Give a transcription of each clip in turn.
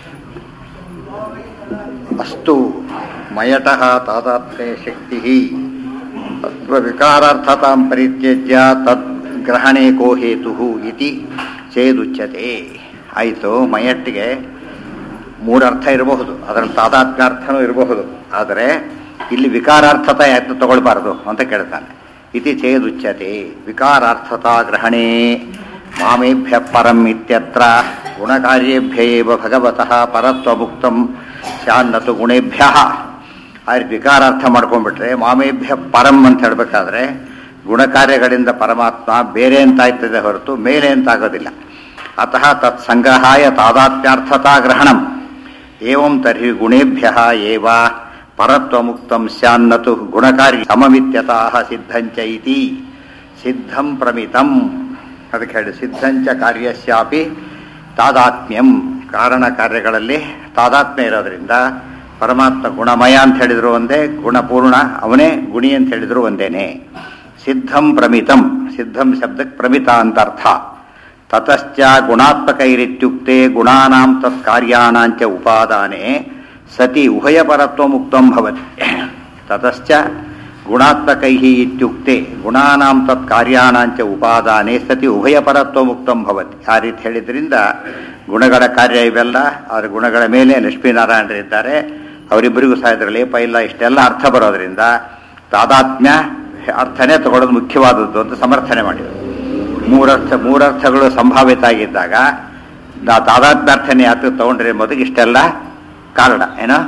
ಅಸ್ತು ಮಯಟಃ ತಾದಾತ್ಮ್ಯ ಶಕ್ತಿ ವಿಕಾರಾರ್ಥತಾಂ ಪರಿತ್ಯಜ್ಯ ತದ್ ಗ್ರಹಣೆ ಕೋ ಹೇತು ಇತಿ ಚೇದುಚ್ಯತೆ ಆಯಿತು ಮಯಟ್ಟಿಗೆ ಮೂರರ್ಥ ಇರಬಹುದು ಅದರಲ್ಲಿ ತಾದಾತ್ಮ್ಯಾರ್ಥನೂ ಇರಬಹುದು ಆದರೆ ಇಲ್ಲಿ ವಿಕಾರಾರ್ಥತ ಯಾಕೆ ತಗೊಳ್ಬಾರ್ದು ಅಂತ ಕೇಳ್ತಾನೆ ಇತಿ ಚೇದುಚ್ಯತೆ ವಿಕಾರಾರ್ಥತಾ ಗ್ರಹಣೇ ಮಾಮೇಭ್ಯ ಪರಂ ಇತ್ಯತ್ರ ಗುಣಕಾರ್ಯೇಭ್ಯ ಏವ ಭಗವತಃ ಪರತ್ವಮುಕ್ತಂ ಸ್ಯಾನ್ನತು ಗುಣೇಭ್ಯ ಆ ರೀತಿ ವಿಕಾರಾರ್ಥ ಮಾಡ್ಕೊಂಡ್ಬಿಟ್ರೆ ಮಾಮೇಭ್ಯ ಪರಂ ಅಂತ ಹೇಳಬೇಕಾದ್ರೆ ಗುಣಕಾರ್ಯಗಳಿಂದ ಪರಮಾತ್ಮ ಬೇರೆ ಅಂತಾಯ್ತದೆ ಹೊರತು ಮೇಲೆ ಅಂತಾಗೋದಿಲ್ಲ ಅತಃ ತತ್ ಸಂಗ್ರಹಾಯ ತಾದಾತ್ಮ್ಯಾರ್ಥತಾ ಗ್ರಹಣಂ ಏವಂ ತರ್ಹಿ ಗುಣೇಭ್ಯ ಏವ ಪರತ್ವಮುಕ್ತಂ ಸ್ಯಾನ್ನತು ಗುಣಕಾರ್ಯ ಸಮಮಿತ್ಯತಃ ಸಿದ್ಧಂಚ ಇತಿ ಸಿದ್ಧಂ ಪ್ರಮಿತಂ ಅದಕ್ಕೆ ಹೇಳಿ ಸಿದ್ಧಂಚ ಕಾರ್ಯಸ್ಯಾಪಿ ತಾದಾತ್ಮ್ಯಂ ಕಾರಣ ಕಾರ್ಯಗಳಲ್ಲಿ ತಾದಾತ್ಮ್ಯ ಇರೋದ್ರಿಂದ ಪರಮಾತ್ಮ ಗುಣಮಯ ಅಂತ ಹೇಳಿದ್ರು ಒಂದೇ ಗುಣಪೂರ್ಣ ಅವನೇ ಗುಣಿ ಅಂತ ಹೇಳಿದ್ರು ಒಂದೇನೆ ಸಿದ್ಧಂ ಪ್ರಮಿತಂ ಸಿದ್ಧಂ ಶಬ್ದಕ್ಕೆ ಪ್ರಮಿತ ಅಂತ ಅರ್ಥ ತತಶ್ಚ ಗುಣಾತ್ಮಕೈರಿತ್ಯುಕ್ತೆ ಗುಣಾನಾಂ ತತ್ ಕಾರ್ಯಾಣಾಂಚ ಉಪಾದಾನೆ ಸತಿ ಉಭಯಪರತ್ವ ಮುಕ್ತಂ ಭವತಿ ತತಶ್ಚ ಗುಣಾತ್ಮಕೈ ಇತ್ಯುಕ್ತೆ ಗುಣಾನಾಂ ತತ್ ಕಾರ್ಯಾಣಾಂಚ ಉಪಾದಾನೆ ಸತಿ ಉಭಯಪರತ್ವ ಮುಕ್ತಂ ಭವತಿ ಆ ರೀತಿ ಹೇಳಿದ್ರಿಂದ ಗುಣಗಳ ಕಾರ್ಯ ಇವೆಲ್ಲ ಅವರ ಗುಣಗಳ ಮೇಲೆ ಲಕ್ಷ್ಮೀನಾರಾಯಣರಿದ್ದಾರೆ ಅವರಿಬ್ಬರಿಗೂ ಸಹ ಇದರ ಲೇಪ ಇಲ್ಲ ಇಷ್ಟೆಲ್ಲ ಅರ್ಥ ಬರೋದ್ರಿಂದ ತಾದಾತ್ಮ್ಯ ಅರ್ಥನೇ ತಗೊಳ್ಳೋದು ಮುಖ್ಯವಾದದ್ದು ಅಂತ ಸಮರ್ಥನೆ ಮಾಡಿದರು ಮೂರರ್ಥ ಮೂರರ್ಥಗಳು ಸಂಭಾವಿತ ಆಗಿದ್ದಾಗ ನಾ- ತಾದಾತ್ಮ್ಯಾರ್ಥನೆ ಯಾತಕ್ಕೆ ತಗೊಂಡ್ರೆ ಎಂಬುದಕ್ಕೆ ಇಷ್ಟೆಲ್ಲ ಕಾರಣ ಏನೋ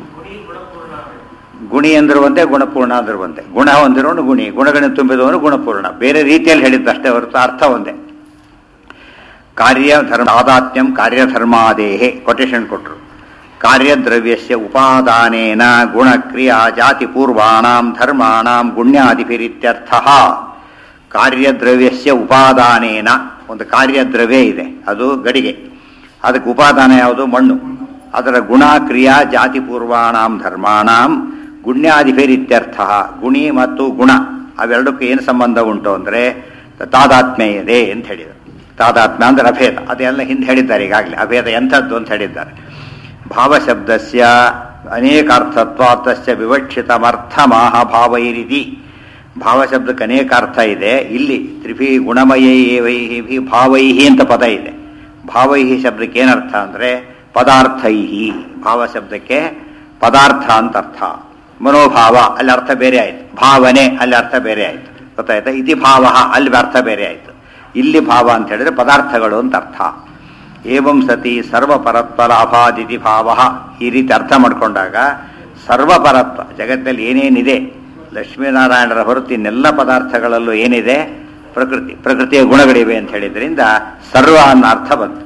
ಗುಣಿ ಅಂದ್ರು ಒಂದೇ ಗುಣಪೂರ್ಣ ಅಂದ್ರು ಒಂದೇ ಗುಣ ಹೊಂದಿರೋನು ಗುಣಿ ಗುಣಗಳನ್ನು ತುಂಬಿದವನು ಗುಣಪೂರ್ಣ ಬೇರೆ ರೀತಿಯಲ್ಲಿ ಹೇಳಿದ್ದಷ್ಟೇ ಹೊರತು ಅರ್ಥ ಒಂದೇ ಕಾರ್ಯಧರ್ಮ ತಾದಾತ್ಮ್ಯಂ ಕಾರ್ಯಧರ್ಮಾದೇಹೆ ಕೊಟೇಶನ್ ಕೊಟ್ಟರು ಕಾರ್ಯದ್ರವ್ಯಸ್ಯ ಉಪಾದಾನೇನ ಗುಣಕ್ರಿಯಾ ಜಾತಿ ಪೂರ್ವಾಣಾಂ ಧರ್ಮಾಣಾಂ ಗುಣ್ಯಾದಿಭಿರಿತ್ಯರ್ಥ ಕಾರ್ಯದ್ರವ್ಯಸ್ಯ ಉಪಾದಾನೇನ ಒಂದು ಕಾರ್ಯದ್ರವ್ಯ ಇದೆ ಅದು ಗಡಿಗೆ ಅದಕ್ಕೆ ಉಪಾದಾನ ಯಾವುದು ಮಣ್ಣು ಅದರ ಗುಣ ಕ್ರಿಯಾ ಜಾತಿ ಪೂರ್ವಾಣಾಂ ಧರ್ಮಾಣಾಂ ಗುಣ್ಯಾದಿಭಿರಿತ್ಯರ್ಥ ಗುಣಿ ಮತ್ತು ಗುಣ ಅವೆರಡಕ್ಕೂ ಏನು ಸಂಬಂಧ ಉಂಟು ಅಂದರೆ ತಾದಾತ್ಮ್ಯ ಇದೆ ಅಂತ ಹೇಳಿದರು ತಾದಾತ್ಮ್ಯ ಅಂದ್ರೆ ಅಭೇದ ಅದೆಲ್ಲ ಹಿಂದೆ ಹೇಳಿದ್ದಾರೆ ಈಗಾಗಲೇ ಅಭೇದ ಎಂಥದ್ದು ಅಂತ ಹೇಳಿದ್ದಾರೆ ಭಾವಶಬ್ದಸ್ಯ ಅನೇಕಾರ್ಥತ್ವಾರ್ಥಸ್ಯ ವಿವಕ್ಷಿತಮರ್ಥಮಾಹ ಭಾವೈರಿತಿ ಭಾವಶಬ್ದಕ್ಕೆ ಅನೇಕ ಅರ್ಥ ಇದೆ ಇಲ್ಲಿ ತ್ರಿಭಿ ಗುಣಮಯೈ ಏವೈಹಿ ಭಾವೈಹಿ ಅಂತ ಪದ ಇದೆ ಭಾವೈಹಿ ಶಬ್ದಕ್ಕೆ ಏನರ್ಥ ಅಂದರೆ ಪದಾರ್ಥೈಹಿ ಭಾವ ಶಬ್ದಕ್ಕೆ ಪದಾರ್ಥ ಅಂತ ಅರ್ಥ ಮನೋಭಾವ ಅಲ್ಲಿ ಅರ್ಥ ಬೇರೆ ಆಯ್ತು ಭಾವನೆ ಅಲ್ಲಿ ಅರ್ಥ ಬೇರೆ ಆಯ್ತು ಗೊತ್ತಾಯ್ತಾ ಇತಿ ಭಾವ ಅಲ್ಲಿ ಅರ್ಥ ಬೇರೆ ಆಯ್ತು ಇಲ್ಲಿ ಭಾವ ಅಂತ ಹೇಳಿದ್ರೆ ಪದಾರ್ಥಗಳು ಅಂತ ಅರ್ಥ ಏವಂ ಸತಿ ಸರ್ವಪರತ್ವ ಲಾಭಾದಿತಿ ಭಾವ ಈ ರೀತಿ ಅರ್ಥ ಮಾಡ್ಕೊಂಡಾಗ ಸರ್ವಪರತ್ವ ಜಗತ್ತಲ್ಲಿ ಏನೇನಿದೆ ಲಕ್ಷ್ಮೀನಾರಾಯಣರ ಹೊರತು ಇನ್ನೆಲ್ಲ ಪದಾರ್ಥಗಳಲ್ಲೂ ಏನಿದೆ ಪ್ರಕೃತಿ ಪ್ರಕೃತಿಯ ಗುಣಗಳಿವೆ ಅಂತ ಹೇಳಿದ್ರಿಂದ ಸರ್ವ ಅನ್ನೋ ಅರ್ಥ ಬಂತು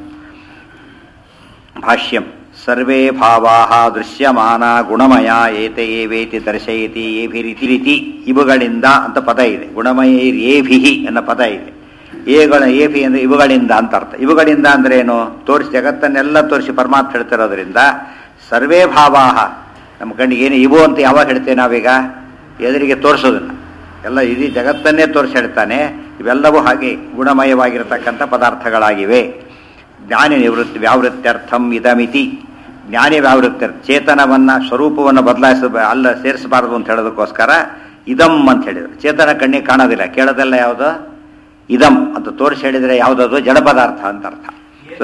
ಭಾಷ್ಯಂ ಸರ್ವೇ ಭಾವಾ ದೃಶ್ಯಮಾನ ಗುಣಮಯ ಏತೆ ಏವೇತಿ ದರ್ಶಯತಿ ಏಭಿರಿತಿ ರೀತಿ ಇವುಗಳಿಂದ ಅಂತ ಪದ ಇದೆ ಗುಣಮಯೈರ್ ಏಭಿಹಿ ಅನ್ನೋ ಪದ ಇದೆ ಏಗಳ ಏಭಿ ಅಂದ್ರೆ ಇವುಗಳಿಂದ ಅಂತ ಅರ್ಥ ಇವುಗಳಿಂದ ಅಂದ್ರೆ ಏನು ತೋರಿಸಿ ಜಗತ್ತನ್ನೆಲ್ಲ ತೋರಿಸಿ ಪರಮಾತ್ಮ ಹೇಳ್ತಿರೋದ್ರಿಂದ ಸರ್ವೇ ಭಾವಾಹ ನಮ್ಮ ಕಣ್ಣಿಗೆ ಏನು ಇವು ಅಂತ ಯಾವಾಗ ಹೇಳ್ತೇವೆ ನಾವೀಗ ಎದುರಿಗೆ ತೋರಿಸೋದನ್ನ ಎಲ್ಲ ಇಡೀ ಜಗತ್ತನ್ನೇ ತೋರಿಸಿ ಹೇಳ್ತಾನೆ ಇವೆಲ್ಲವೂ ಹಾಗೆ ಗುಣಮಯವಾಗಿರತಕ್ಕಂಥ ಪದಾರ್ಥಗಳಾಗಿವೆ ಜ್ಞಾನಿ ನಿವೃತ್ತಿ ವ್ಯಾವೃತ್ಯರ್ಥಂ ಇದಮಿತಿ ಜ್ಞಾನಿ ವ್ಯಾವೃತ್ಯರ್ಥ ಚೇತನವನ್ನ ಸ್ವರೂಪವನ್ನು ಬದಲಾಯಿಸ ಅಲ್ಲ ಸೇರಿಸಬಾರದು ಅಂತ ಹೇಳೋದಕ್ಕೋಸ್ಕರ ಇದಂ ಅಂತ ಹೇಳಿದ್ರು ಚೇತನ ಕಣ್ಣಿಗೆ ಕಾಣೋದಿಲ್ಲ ಕೇಳೋದೆಲ್ಲ ಯಾವುದು ಇದಂ ಅಂತ ತೋರಿಸಿ ಹೇಳಿದರೆ ಯಾವುದದು ಜಡ ಪದಾರ್ಥ ಅಂತ ಅರ್ಥ ಸೊ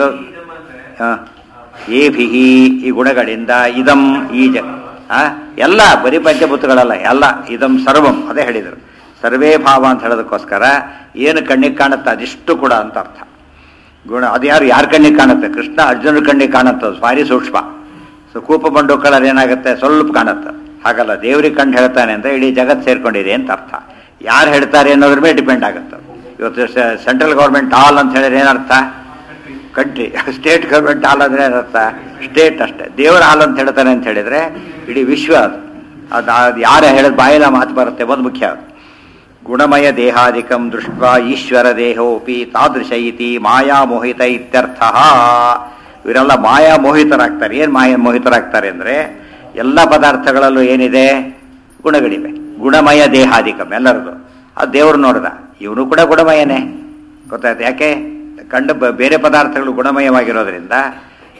ಏಭಿಹಿ ಈ ಗುಣಗಳಿಂದ ಇದಂ ಈ ಜ ಆ, ಎಲ್ಲ ಬರೀ ಪಂಚಭೂತಗಳಲ್ಲ ಎಲ್ಲ ಇದಂ ಸರ್ವಂ ಅದೇ ಹೇಳಿದರು ಸರ್ವೇ ಭಾವ ಅಂತ ಹೇಳೋದಕ್ಕೋಸ್ಕರ ಏನು ಕಣ್ಣಿಗೆ ಕಾಣುತ್ತೆ ಅದಿಷ್ಟು ಕೂಡ ಅಂತ ಅರ್ಥ ಗುಣ ಅದು ಯಾರು ಯಾರ ಕಣ್ಣಿಗೆ ಕಾಣುತ್ತೆ ಕೃಷ್ಣ ಅರ್ಜುನರ ಕಣ್ಣಿಗೆ ಕಾಣುತ್ತೆ ಅದು ಭಾರಿ ಸೂಕ್ಷ್ಮ ಸೊ ಕೂಪ ಬಂಡು ಕಲರ್ ಏನಾಗುತ್ತೆ ಸ್ವಲ್ಪ ಕಾಣುತ್ತೆ ಹಾಗಲ್ಲ ದೇವ್ರಿಗೆ ಕಂಡು ಹೇಳ್ತಾನೆ ಅಂತ ಇಡೀ ಜಗತ್ತು ಸೇರ್ಕೊಂಡಿದೆ ಅಂತ ಅರ್ಥ ಯಾರು ಹೇಳ್ತಾರೆ ಅನ್ನೋದ್ರ ಮೇಲೆ ಡಿಪೆಂಡ್ ಆಗುತ್ತೆ ಇವತ್ತು ಸೆಂಟ್ರಲ್ ಗೌರ್ಮೆಂಟ್ ಆಲ್ ಅಂತ ಹೇಳಿದ್ರೆ ಏನರ್ಥ ಕಂಟ್ರಿ ಸ್ಟೇಟ್ ಗೌರ್ಮೆಂಟ್ ಹಾಲ್ ಅಂದ್ರೆ ಏನರ್ಥ ಸ್ಟೇಟ್ ಅಷ್ಟೇ ದೇವರ ಹಾಲ್ ಅಂತ ಹೇಳ್ತಾನೆ ಅಂತ ಹೇಳಿದ್ರೆ ಇಡೀ ವಿಶ್ವ ಅದು ಅದು ಅದು ಯಾರು ಹೇಳಿದ ಬಾಯಿಲ ಮಾತು ಬರುತ್ತೆ ಒಂದು ಮುಖ್ಯ ಅದು ಗುಣಮಯ ದೇಹಾದಿಕಂ ದೃಷ್ಟ ಈಶ್ವರ ದೇಹೋಪಿ ತಾದೃಶ ಇತಿ ಮಾಯಾ ಮೋಹಿತ ಇತ್ಯರ್ಥ ಇವರೆಲ್ಲ ಮಾಯಾ ಮೋಹಿತರಾಗ್ತಾರೆ ಏನು ಮಾಯಾ ಮೋಹಿತರಾಗ್ತಾರೆ ಅಂದರೆ ಎಲ್ಲ ಪದಾರ್ಥಗಳಲ್ಲೂ ಏನಿದೆ ಗುಣಗಳಿವೆ ಗುಣಮಯ ದೇಹಾದಿಕಂ ಎಲ್ಲರದು ಅದು ದೇವರು ನೋಡ್ದ ಇವನು ಕೂಡ ಗುಣಮಯನೇ ಗೊತ್ತಾಯ್ತು ಯಾಕೆ ಕಂಡು ಬ- ಬೇರೆ ಪದಾರ್ಥಗಳು ಗುಣಮಯವಾಗಿರೋದ್ರಿಂದ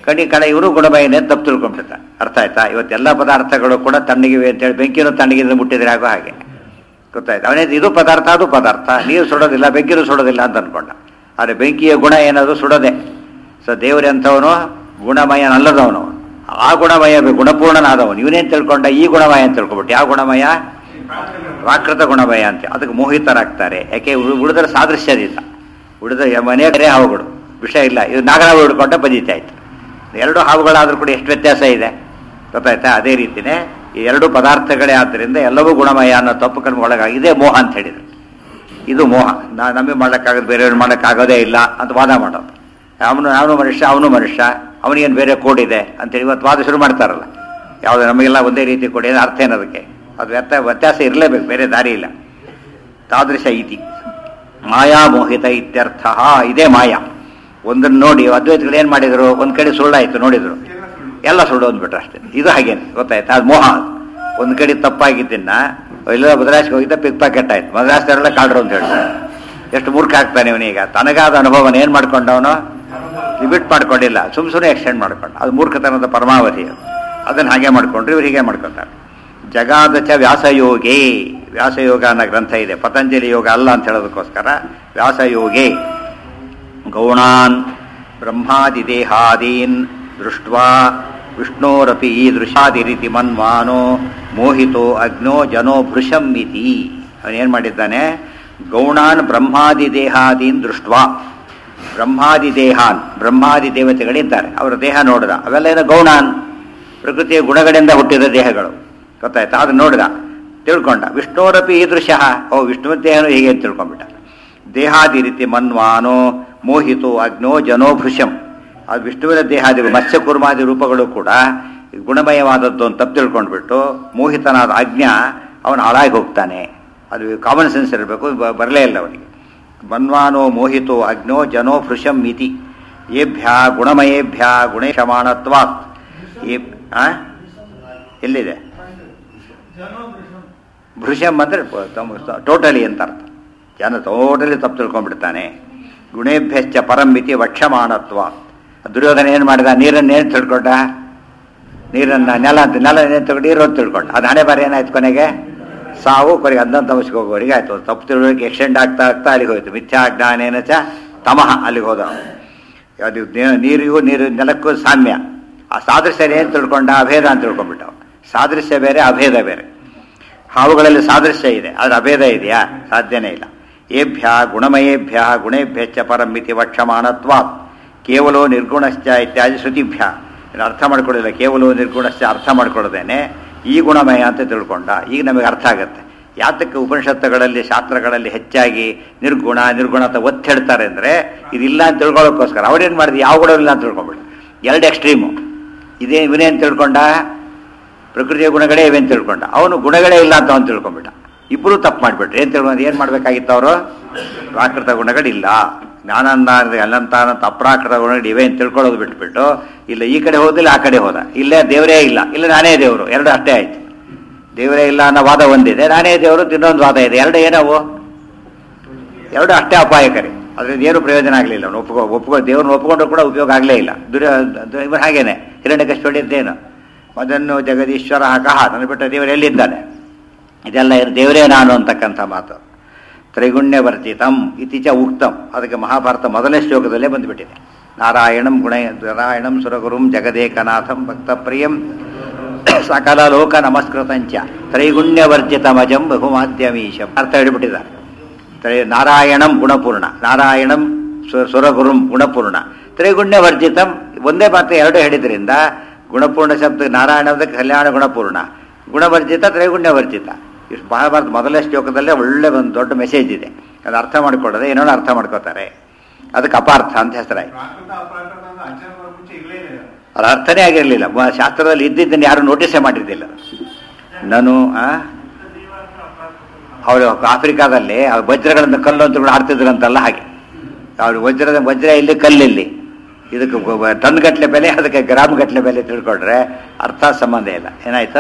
ಕಣಿ ಕಣ ಇವರು ಗುಣಮಯನೇ ಅಂತ ತಪ್ಪು ತಿಳ್ಕೊಂಡ್ಬಿಡ್ತಾರೆ ಅರ್ಥ ಆಯ್ತಾ ಇವತ್ತೆಲ್ಲ ಪದಾರ್ಥಗಳು ಕೂಡ ತಣ್ಣಗಿವೆ ಅಂತೇಳಿ ಬೆಂಕಿನೂ ತಣ್ಣಗಿಂದ ಮುಟ್ಟಿದ್ರೆ ಆಗೋ ಹಾಗೆ ಗೊತ್ತಾಯ್ತು ಅವನೇ ಇದು ಪದಾರ್ಥ ಅದು ಪದಾರ್ಥ ನೀರು ಸುಡೋದಿಲ್ಲ ಬೆಂಕಿನೂ ಸುಡೋದಿಲ್ಲ ಅಂತ ಅನ್ಕೊಂಡ ಆದರೆ ಬೆಂಕಿಯ ಗುಣ ಏನಾದ್ರು ಸುಡೋದೆ ಸೊ ದೇವರಂಥವನು ಗುಣಮಯನಲ್ಲದವನು ಆ ಗುಣಮಯ ಗುಣಪೂರ್ಣನಾದವನು ಇವನೇನು ತಿಳ್ಕೊಂಡ ಈ ಗುಣಮಯ ಅಂತ ತಿಳ್ಕೊಬಿಟ್ಟು ಯಾವ ಗುಣಮಯ ಪ್ರಾಕೃತ ಗುಣಮಯ ಅಂತ ಅದಕ್ಕೆ ಮೋಹಿತರಾಗ್ತಾರೆ ಯಾಕೆ ಉಳ್- ಉಳಿದ್ರೆ ಸಾದೃಶ್ಯದಿಂದ ಉಳಿದ ಮನೆ ಕರೆ ಹಾವುಗಳು ವಿಷಯ ಇಲ್ಲ ಇದು ನಾಗರಾವು ಹಿಡ್ಕೊಂಡ ಬದೀತಾ ಇತ್ತು ಎರಡು ಹಾವುಗಳಾದ್ರೂ ಕೂಡ ಎಷ್ಟು ವ್ಯತ್ಯಾಸ ಇದೆ ಗೊತ್ತಾಯ್ತಾ ಅದೇ ರೀತಿನೇ ಈ ಎರಡು ಪದಾರ್ಥಗಳೇ ಆದ್ದರಿಂದ ಎಲ್ಲವೂ ಗುಣಮಯ ಅನ್ನೋ ತಪ್ಪು ಕರ್ಮ ಒಳಗಾಗಿ ಇದೇ ಮೋಹ ಅಂತ ಹೇಳಿದ್ರು ಇದು ಮೋಹ ನಾ ನಮಗೆ ಮಾಡೋಕ್ಕಾಗೋದು ಬೇರೆಯವ್ರು ಮಾಡೋಕ್ಕಾಗೋದೇ ಇಲ್ಲ ಅಂತ ವಾದ ಮಾಡೋದು ಅವನು ಅವನು ಮನುಷ್ಯ ಅವನು ಮನುಷ್ಯ ಅವನಿಗೇನು ಬೇರೆ ಕೋಡ್ ಇದೆ ಅಂತೇಳಿ ಇವತ್ತು ವಾದ ಶುರು ಮಾಡ್ತಾರಲ್ಲ ಯಾವುದು ನಮಗೆಲ್ಲ ಒಂದೇ ರೀತಿ ಕೊಡಿ ಅಂದ್ರೆ ಅರ್ಥ ಏನದಕ್ಕೆ ಅದು ವ್ಯತ್ಯ ವ್ಯತ್ಯಾಸ ಇರಲೇಬೇಕು ಬೇರೆ ದಾರಿ ಇಲ್ಲ ತಾದೃಶ ಇತಿ ಮಾಯಾ ಮೋಹಿತ ಇತ್ಯರ್ಥ ಇದೇ ಮಾಯಾ ಒಂದನ್ನು ನೋಡಿ ಅದ್ವೈತಗಳು ಏನು ಮಾಡಿದರು ಒಂದು ಕಡೆ ಸುಳ್ಳಾಯಿತು ನೋಡಿದರು ಎಲ್ಲ ಸುಳ್ಳು ಅಂದ್ಬಿಟ್ರು ಅಷ್ಟೇ ಇದು ಹಾಗೇನೆ ಗೊತ್ತಾಯ್ತಾ ಅದು ಮೋಹ ಅದು. ಒಂದು ಕಡೆ ತಪ್ಪಾಗಿದ್ದನ್ನ ಎಲ್ಲ ಮದ್ರಾಸ್ಗೆ ಹೋಗಿದ್ದ ಪಿಕ್ ಪಾಕೆಟ್ ಆಯ್ತು ಮದ್ರಾಸ್ದವರೆಲ್ಲ ಕಾಡ್ರು ಅಂತ ಹೇಳ್ತಾರೆ ಎಷ್ಟು ಮೂರ್ಖ ಆಗ್ತಾನೆ ಇವನೀಗ ತನಗಾದ ಅನುಭವನ ಏನು ಮಾಡ್ಕೊಂಡವನು ಲಿಮಿಟ್ ಮಾಡ್ಕೊಂಡಿಲ್ಲ ಸುಮ್ ಸುಮ್ಮನೆ ಎಕ್ಸ್ಟೆಂಡ್ ಮಾಡ್ಕೊಂಡ ಅದು ಮೂರ್ಖತನದ ಪರಮಾವಧಿ ಅದು ಅದನ್ನು ಹಾಗೆ ಮಾಡ್ಕೊಂಡ್ರು ಇವ್ರು ಹೀಗೆ ಮಾಡ್ಕೊತಾರೆ ಜಗಾದಚ ವ್ಯಾಸಯೋಗೇ ವ್ಯಾಸಯೋಗ ಅನ್ನೋ ಗ್ರಂಥ ಇದೆ ಪತಂಜಲಿ ಯೋಗ ಅಲ್ಲ ಅಂತ ಹೇಳೋದಕ್ಕೋಸ್ಕರ ವ್ಯಾಸಯೋಗೇ ಗೌಣಾನ್ ಬ್ರಹ್ಮಾದಿದೇಹಾದೀನ್ ದೃಷ್ಟ್ವಾ ವಿಷ್ಣೋರಪಿ ಈದೃಶಾದಿರಿತಿ ಮನ್ವಾನೋ ಮೋಹಿತೋ ಅಗ್ನೋ ಜನೋ ಭೃಶಂ ಇತಿ ಅವನೇನು ಮಾಡಿದ್ದಾನೆ ಗೌಣಾನ್ ಬ್ರಹ್ಮಾದಿದೇಹಾದೀನ್ ದೃಷ್ಟ್ವಾ ಬ್ರಹ್ಮಾದಿ ದೇಹಾನ್ ಬ್ರಹ್ಮಾದಿ ದೇವತೆಗಳಿದ್ದಾರೆ ಅವರ ದೇಹ ನೋಡಿದ ಅವೆಲ್ಲ ಏನೋ ಗೌಣಾನ್ ಪ್ರಕೃತಿಯ ಗುಣಗಳಿಂದ ಹುಟ್ಟಿದ ದೇಹಗಳು ಗೊತ್ತಾಯ್ತಾ ಅದು ನೋಡಿದ ತಿಳ್ಕೊಂಡ ವಿಷ್ಣುರಪಿ ಈದೃಶ ಓ ವಿಷ್ಣು ದೇಹನು ಹೀಗೆ ಅಂತ ತಿಳ್ಕೊಂಡ್ಬಿಟ್ಟ ದೇಹಾದಿ ರೀತಿ ಮನ್ವಾನೋ ಮೋಹಿತೋ ಅಗ್ನೋ ಜನೋ ಭೃಶಂ ಅದು ವಿಷ್ಣುವಿನ ದೇಹಾದಿ ಮತ್ಸ್ಯಕೂರ್ಮಾದಿ ರೂಪಗಳು ಕೂಡ ಗುಣಮಯವಾದದ್ದು ಅಂತ ತಪ್ಪು ತಿಳ್ಕೊಂಡ್ಬಿಟ್ಟು ಮೋಹಿತನಾದ ಅಜ್ಞ ಅವನು ಹಾಳಾಗಿ ಹೋಗ್ತಾನೆ ಅದು ಕಾಮನ್ ಸೆನ್ಸ್ ಇರಬೇಕು ಬರಲೇ ಇಲ್ಲ ಅವನಿಗೆ ಮನ್ವಾನೋ ಮೋಹಿತೋ ಅಗ್ನೋ ಜನೋ ಭೃಶಂ ಇತಿ ಏಭ್ಯ ಗುಣಮಯೇಭ್ಯ ಗುಣೇಶಮಾಣತ್ವಾತ್ ಈ ಆ? ಎಲ್ಲಿದೆ ಭೃಶಂ ಅಂದರೆ ಟೋಟಲಿ ಅಂತ ಅರ್ಥ ಜನ ಟೋಟಲಿ ತಪ್ಪು ತಿಳ್ಕೊಂಡ್ಬಿಡ್ತಾನೆ ಗುಣೇಭ್ಯಶ್ಚ ಪರಂಬಿತಿ ವಕ್ಷಮಾಣತ್ವ ದುರ್ಯೋಧನ ಏನು ಮಾಡಿದ ನೀರನ್ನು ಏನು ತಿಳ್ಕೊಂಡ ನೀರನ್ನು ನೆಲ ಅಂತ ನೆಲ ಏನು ತಿಳ್ಕೊಂಡು ನೀರು ಅಂತ ತಿಳ್ಕೊಂಡ ಅದು ಹಣೆ ಬಾರಿ ಏನಾಯ್ತು ಕೊನೆಗೆ ಸಾವು ಕೊನೆಗೆ ಅಂದಂತ ತಮಸ್ಗೆ ಹೋಗೋರಿಗೆ ಆಯ್ತು ತಪ್ಪು ತಿಳುವಳಿಕೆ ಎಕ್ಸ್ಟೆಂಡ್ ಆಗ್ತಾ ಆಗ್ತಾ ಅಲ್ಲಿಗೆ ಹೋಯ್ತು ಮಿಥ್ಯಾ ಜ್ಞಾನೇನ ಚ ತಮಃ ಅಲ್ಲಿಗೆ ಹೋದ ಅದು ನೇ- ನೀರಿಗೂ ನೀರು ನೆಲಕ್ಕೂ ಸಾಮ್ಯ ಆ ಸಾದೃಶ್ಯ ಏನು ತಿಳ್ಕೊಂಡ ಅಭೇದ ಅಂತ ತಿಳ್ಕೊಂಡ್ಬಿಟ್ಟ ಅವ್ನು. ಸಾದೃಶ್ಯ ಬೇರೆ ಅಭೇದ ಬೇರೆ ಹಾವುಗಳಲ್ಲಿ ಸಾದೃಶ್ಯ ಇದೆ ಆದರೆ ಅಭೇದ ಇದೆಯಾ ಸಾಧ್ಯನೇ ಇಲ್ಲ ಏಭ್ಯ ಗುಣಮಯೇಭ್ಯ ಗುಣೇಭ್ಯಚ್ಚ ಪರಮಿತಿ ವಕ್ಷಮಾಣತ್ವಾತ್ ಕೇವಲೋ ನಿರ್ಗುಣಶ್ಚ ಇತ್ಯಾದಿ ಶ್ರುತಿಭ್ಯ ಇದನ್ನ ಅರ್ಥ ಮಾಡ್ಕೊಳ್ಳಿಲ್ಲ ಕೇವಲೋ ನಿರ್ಗುಣಶ್ಚ ಅರ್ಥ ಮಾಡ್ಕೊಳ್ಳೋದೇನೆ ಈ ಗುಣಮಯ ಅಂತ ತಿಳ್ಕೊಂಡ ಈಗ ನಮಗೆ ಅರ್ಥ ಆಗುತ್ತೆ ಯಾತಕ್ಕೆ ಉಪನಿಷತ್ತುಗಳಲ್ಲಿ ಶಾಸ್ತ್ರಗಳಲ್ಲಿ ಹೆಚ್ಚಾಗಿ ನಿರ್ಗುಣ ನಿರ್ಗುಣ ಅಂತ ಒತ್ತಿ ಹೇಳ್ತಾರೆ ಅಂದರೆ ಇದಿಲ್ಲ ಅಂತ ತಿಳ್ಕೊಳ್ಳೋಕ್ಕೋಸ್ಕರ ಅವ್ರೇನು ಮಾಡಿದ್ರು ಯಾವ ಗುಣವಿಲ್ಲ ಅಂತ ತಿಳ್ಕೊಂಬಿಡು ಎರಡು ಎಕ್ಸ್ಟ್ರೀಮು ಇದೇ ಇವನೇನು ತಿಳ್ಕೊಂಡ ಪ್ರಕೃತಿಯ ಗುಣಗಳೇ ಇವೆ ಅಂತ ತಿಳ್ಕೊಂಡ ಅವನು ಗುಣಗಳೇ ಇಲ್ಲ ಅಂತ ಅವನು ತಿಳ್ಕೊಂಡ್ಬಿಟ್ಟ ಇಬ್ಬರು ತಪ್ಪು ಮಾಡಿಬಿಟ್ರು ಏನು ತಿಳ್ಕೊಂಡು ಏನು ಮಾಡಬೇಕಾಗಿತ್ತು ಅವರು ಪ್ರಾಕೃತ ಗುಣಗಳಿಲ್ಲ ಜ್ಞಾನಾನಂದ ಅಲ್ಲಂತಾನಂತ ಅಪ್ರಾಕೃತ ಗುಣಗಳು ಇವೆ ಅಂತ ತಿಳ್ಕೊಳ್ಳೋದು ಬಿಟ್ಬಿಟ್ಟು ಇಲ್ಲ ಈ ಕಡೆ ಹೋದಿಲ್ಲ ಆ ಕಡೆ ಹೋದ ಇಲ್ಲೇ ದೇವರೇ ಇಲ್ಲ ಇಲ್ಲ ನಾನೇ ದೇವರು ಎರಡು ಅಷ್ಟೇ ಆಯ್ತು ದೇವರೇ ಇಲ್ಲ ಅನ್ನೋ ವಾದ ಒಂದಿದೆ ನಾನೇ ದೇವರು ಇನ್ನೊಂದು ವಾದ ಇದೆ ಎರಡು ಏನವು ಎರಡು ಅಷ್ಟೇ ಅಪಾಯಕಾರಿ ಅದರಿಂದ ಏನು ಪ್ರಯೋಜನ ಆಗಲಿಲ್ಲ ಅವನು ಒಪ್ಕೊ ಒಪ್ಕೊ ದೇವ್ರನ್ನ ಒಪ್ಕೊಂಡ್ರು ಕೂಡ ಉಪಯೋಗ ಆಗಲೇ ಇಲ್ಲ ದುರ್ಯ ಇವನು ಹಾಗೇನೆ ಹಿರಣ್ಯಕಷ್ಟು ಹೊಡಿದ್ದೇನು ಅದನ್ನು ಜಗದೀಶ್ವರ ಕಹ ನನ್ನ ಬಿಟ್ಟ ದೇವರು ಎಲ್ಲಿದ್ದಾನೆ ಇದೆಲ್ಲ ಏನು ದೇವರೇ ನಾನು ಅಂತಕ್ಕಂಥ ಮಾತು ತ್ರೈಗುಣ್ಯ ವರ್ಜಿತಂ ಇತ್ತೀಚ ಉಕ್ತಂ ಅದಕ್ಕೆ ಮಹಾಭಾರತ ಮೊದಲನೇ ಶ್ಲೋಕದಲ್ಲೇ ಬಂದುಬಿಟ್ಟಿದೆ ನಾರಾಯಣಂ ಗುಣ ನಾರಾಯಣಂ ಸುರಗುರುಂ ಜಗದೇಕನಾಥಂ ಭಕ್ತಪ್ರಿಯಂ ಸಕಲ ಲೋಕ ನಮಸ್ಕೃತಂಚ ತ್ರೈಗುಣ್ಯ ವರ್ಜಿತಮಜಂ ಬಹುಮಾದ್ಯಮೀಶಂ ಅರ್ಥ ಹೇಳಿಬಿಟ್ಟಿದ್ದಾರೆ ತ್ರೈ ನಾರಾಯಣಂ ಗುಣಪೂರ್ಣ ನಾರಾಯಣಂ ಸು- ಸುರಗುರುಂ ಗುಣಪೂರ್ಣ ತ್ರೈಗುಣ್ಯ ವರ್ಜಿತಂ ಒಂದೇ ಮಾತು ಎರಡು ಹೇಳಿದ್ರಿಂದ ಗುಣಪೂರ್ಣ ಶಬ್ದ ನಾರಾಯಣದ ಕಲ್ಯಾಣ ಗುಣಪೂರ್ಣ ಗುಣವರ್ಜಿತ ತ್ರೈಗುಣ್ಯ ವರ್ಜಿತ ಇಷ್ಟು ಮಹಾಭಾರತ ಮೊದಲನೇ ಶ್ಲೋಕದಲ್ಲೇ ಒಳ್ಳೆ ಒಂದು ದೊಡ್ಡ ಮೆಸೇಜ್ ಇದೆ ಅದು ಅರ್ಥ ಮಾಡ್ಕೊಳ್ಳೋದೆ ಏನೋ ಅರ್ಥ ಮಾಡ್ಕೋತಾರೆ ಅದಕ್ಕೆ ಅಪಾರ್ಥ ಅಂತ ಹೆಸರಾಯ್ತು ಪ್ರಾಕೃತ ಅಪ್ರಾಕೃತ ಅಂತ ಅಜ್ಞಾನ ಬರೋ ಮುಂಚೆ ಇರ್ಲೇ ಇಲ್ಲ ಅದು ಅರ್ಥನೇ ಆಗಿರಲಿಲ್ಲ ಮ- ಶಾಸ್ತ್ರದಲ್ಲಿ ಇದ್ದಿದ್ದನ್ನು ಯಾರು ನೋಟಿಸೇ ಮಾಡಿರಲಿಲ್ಲ ನಾನು ಆ? ಅವರು ಆಫ್ರಿಕಾದಲ್ಲಿ ಆ ವಜ್ರಗಳನ್ನು ಕಲ್ಲು ಅಂತ ಕೂಡ ಆಡ್ತಿದ್ರಂತಲ್ಲ ಹಾಗೆ ಅವ್ರು ವಜ್ರದ ವಜ್ರ ಇಲ್ಲಿ ಕಲ್ಲಿಲ್ಲಿ ಇದಕ್ಕೆ ಗೊ- ಟನ್ ಗಟ್ಟಲೆ ಬೆಲೆ ಅದಕ್ಕೆ ಗ್ರಾಮ್ ಗಟ್ಟಲೆ ಬೆಲೆ ತಿಳ್ಕೊಂಡ್ರೆ ಅರ್ಥ ಸಂಬಂಧ ಇಲ್ಲ ಏನಾಯ್ತು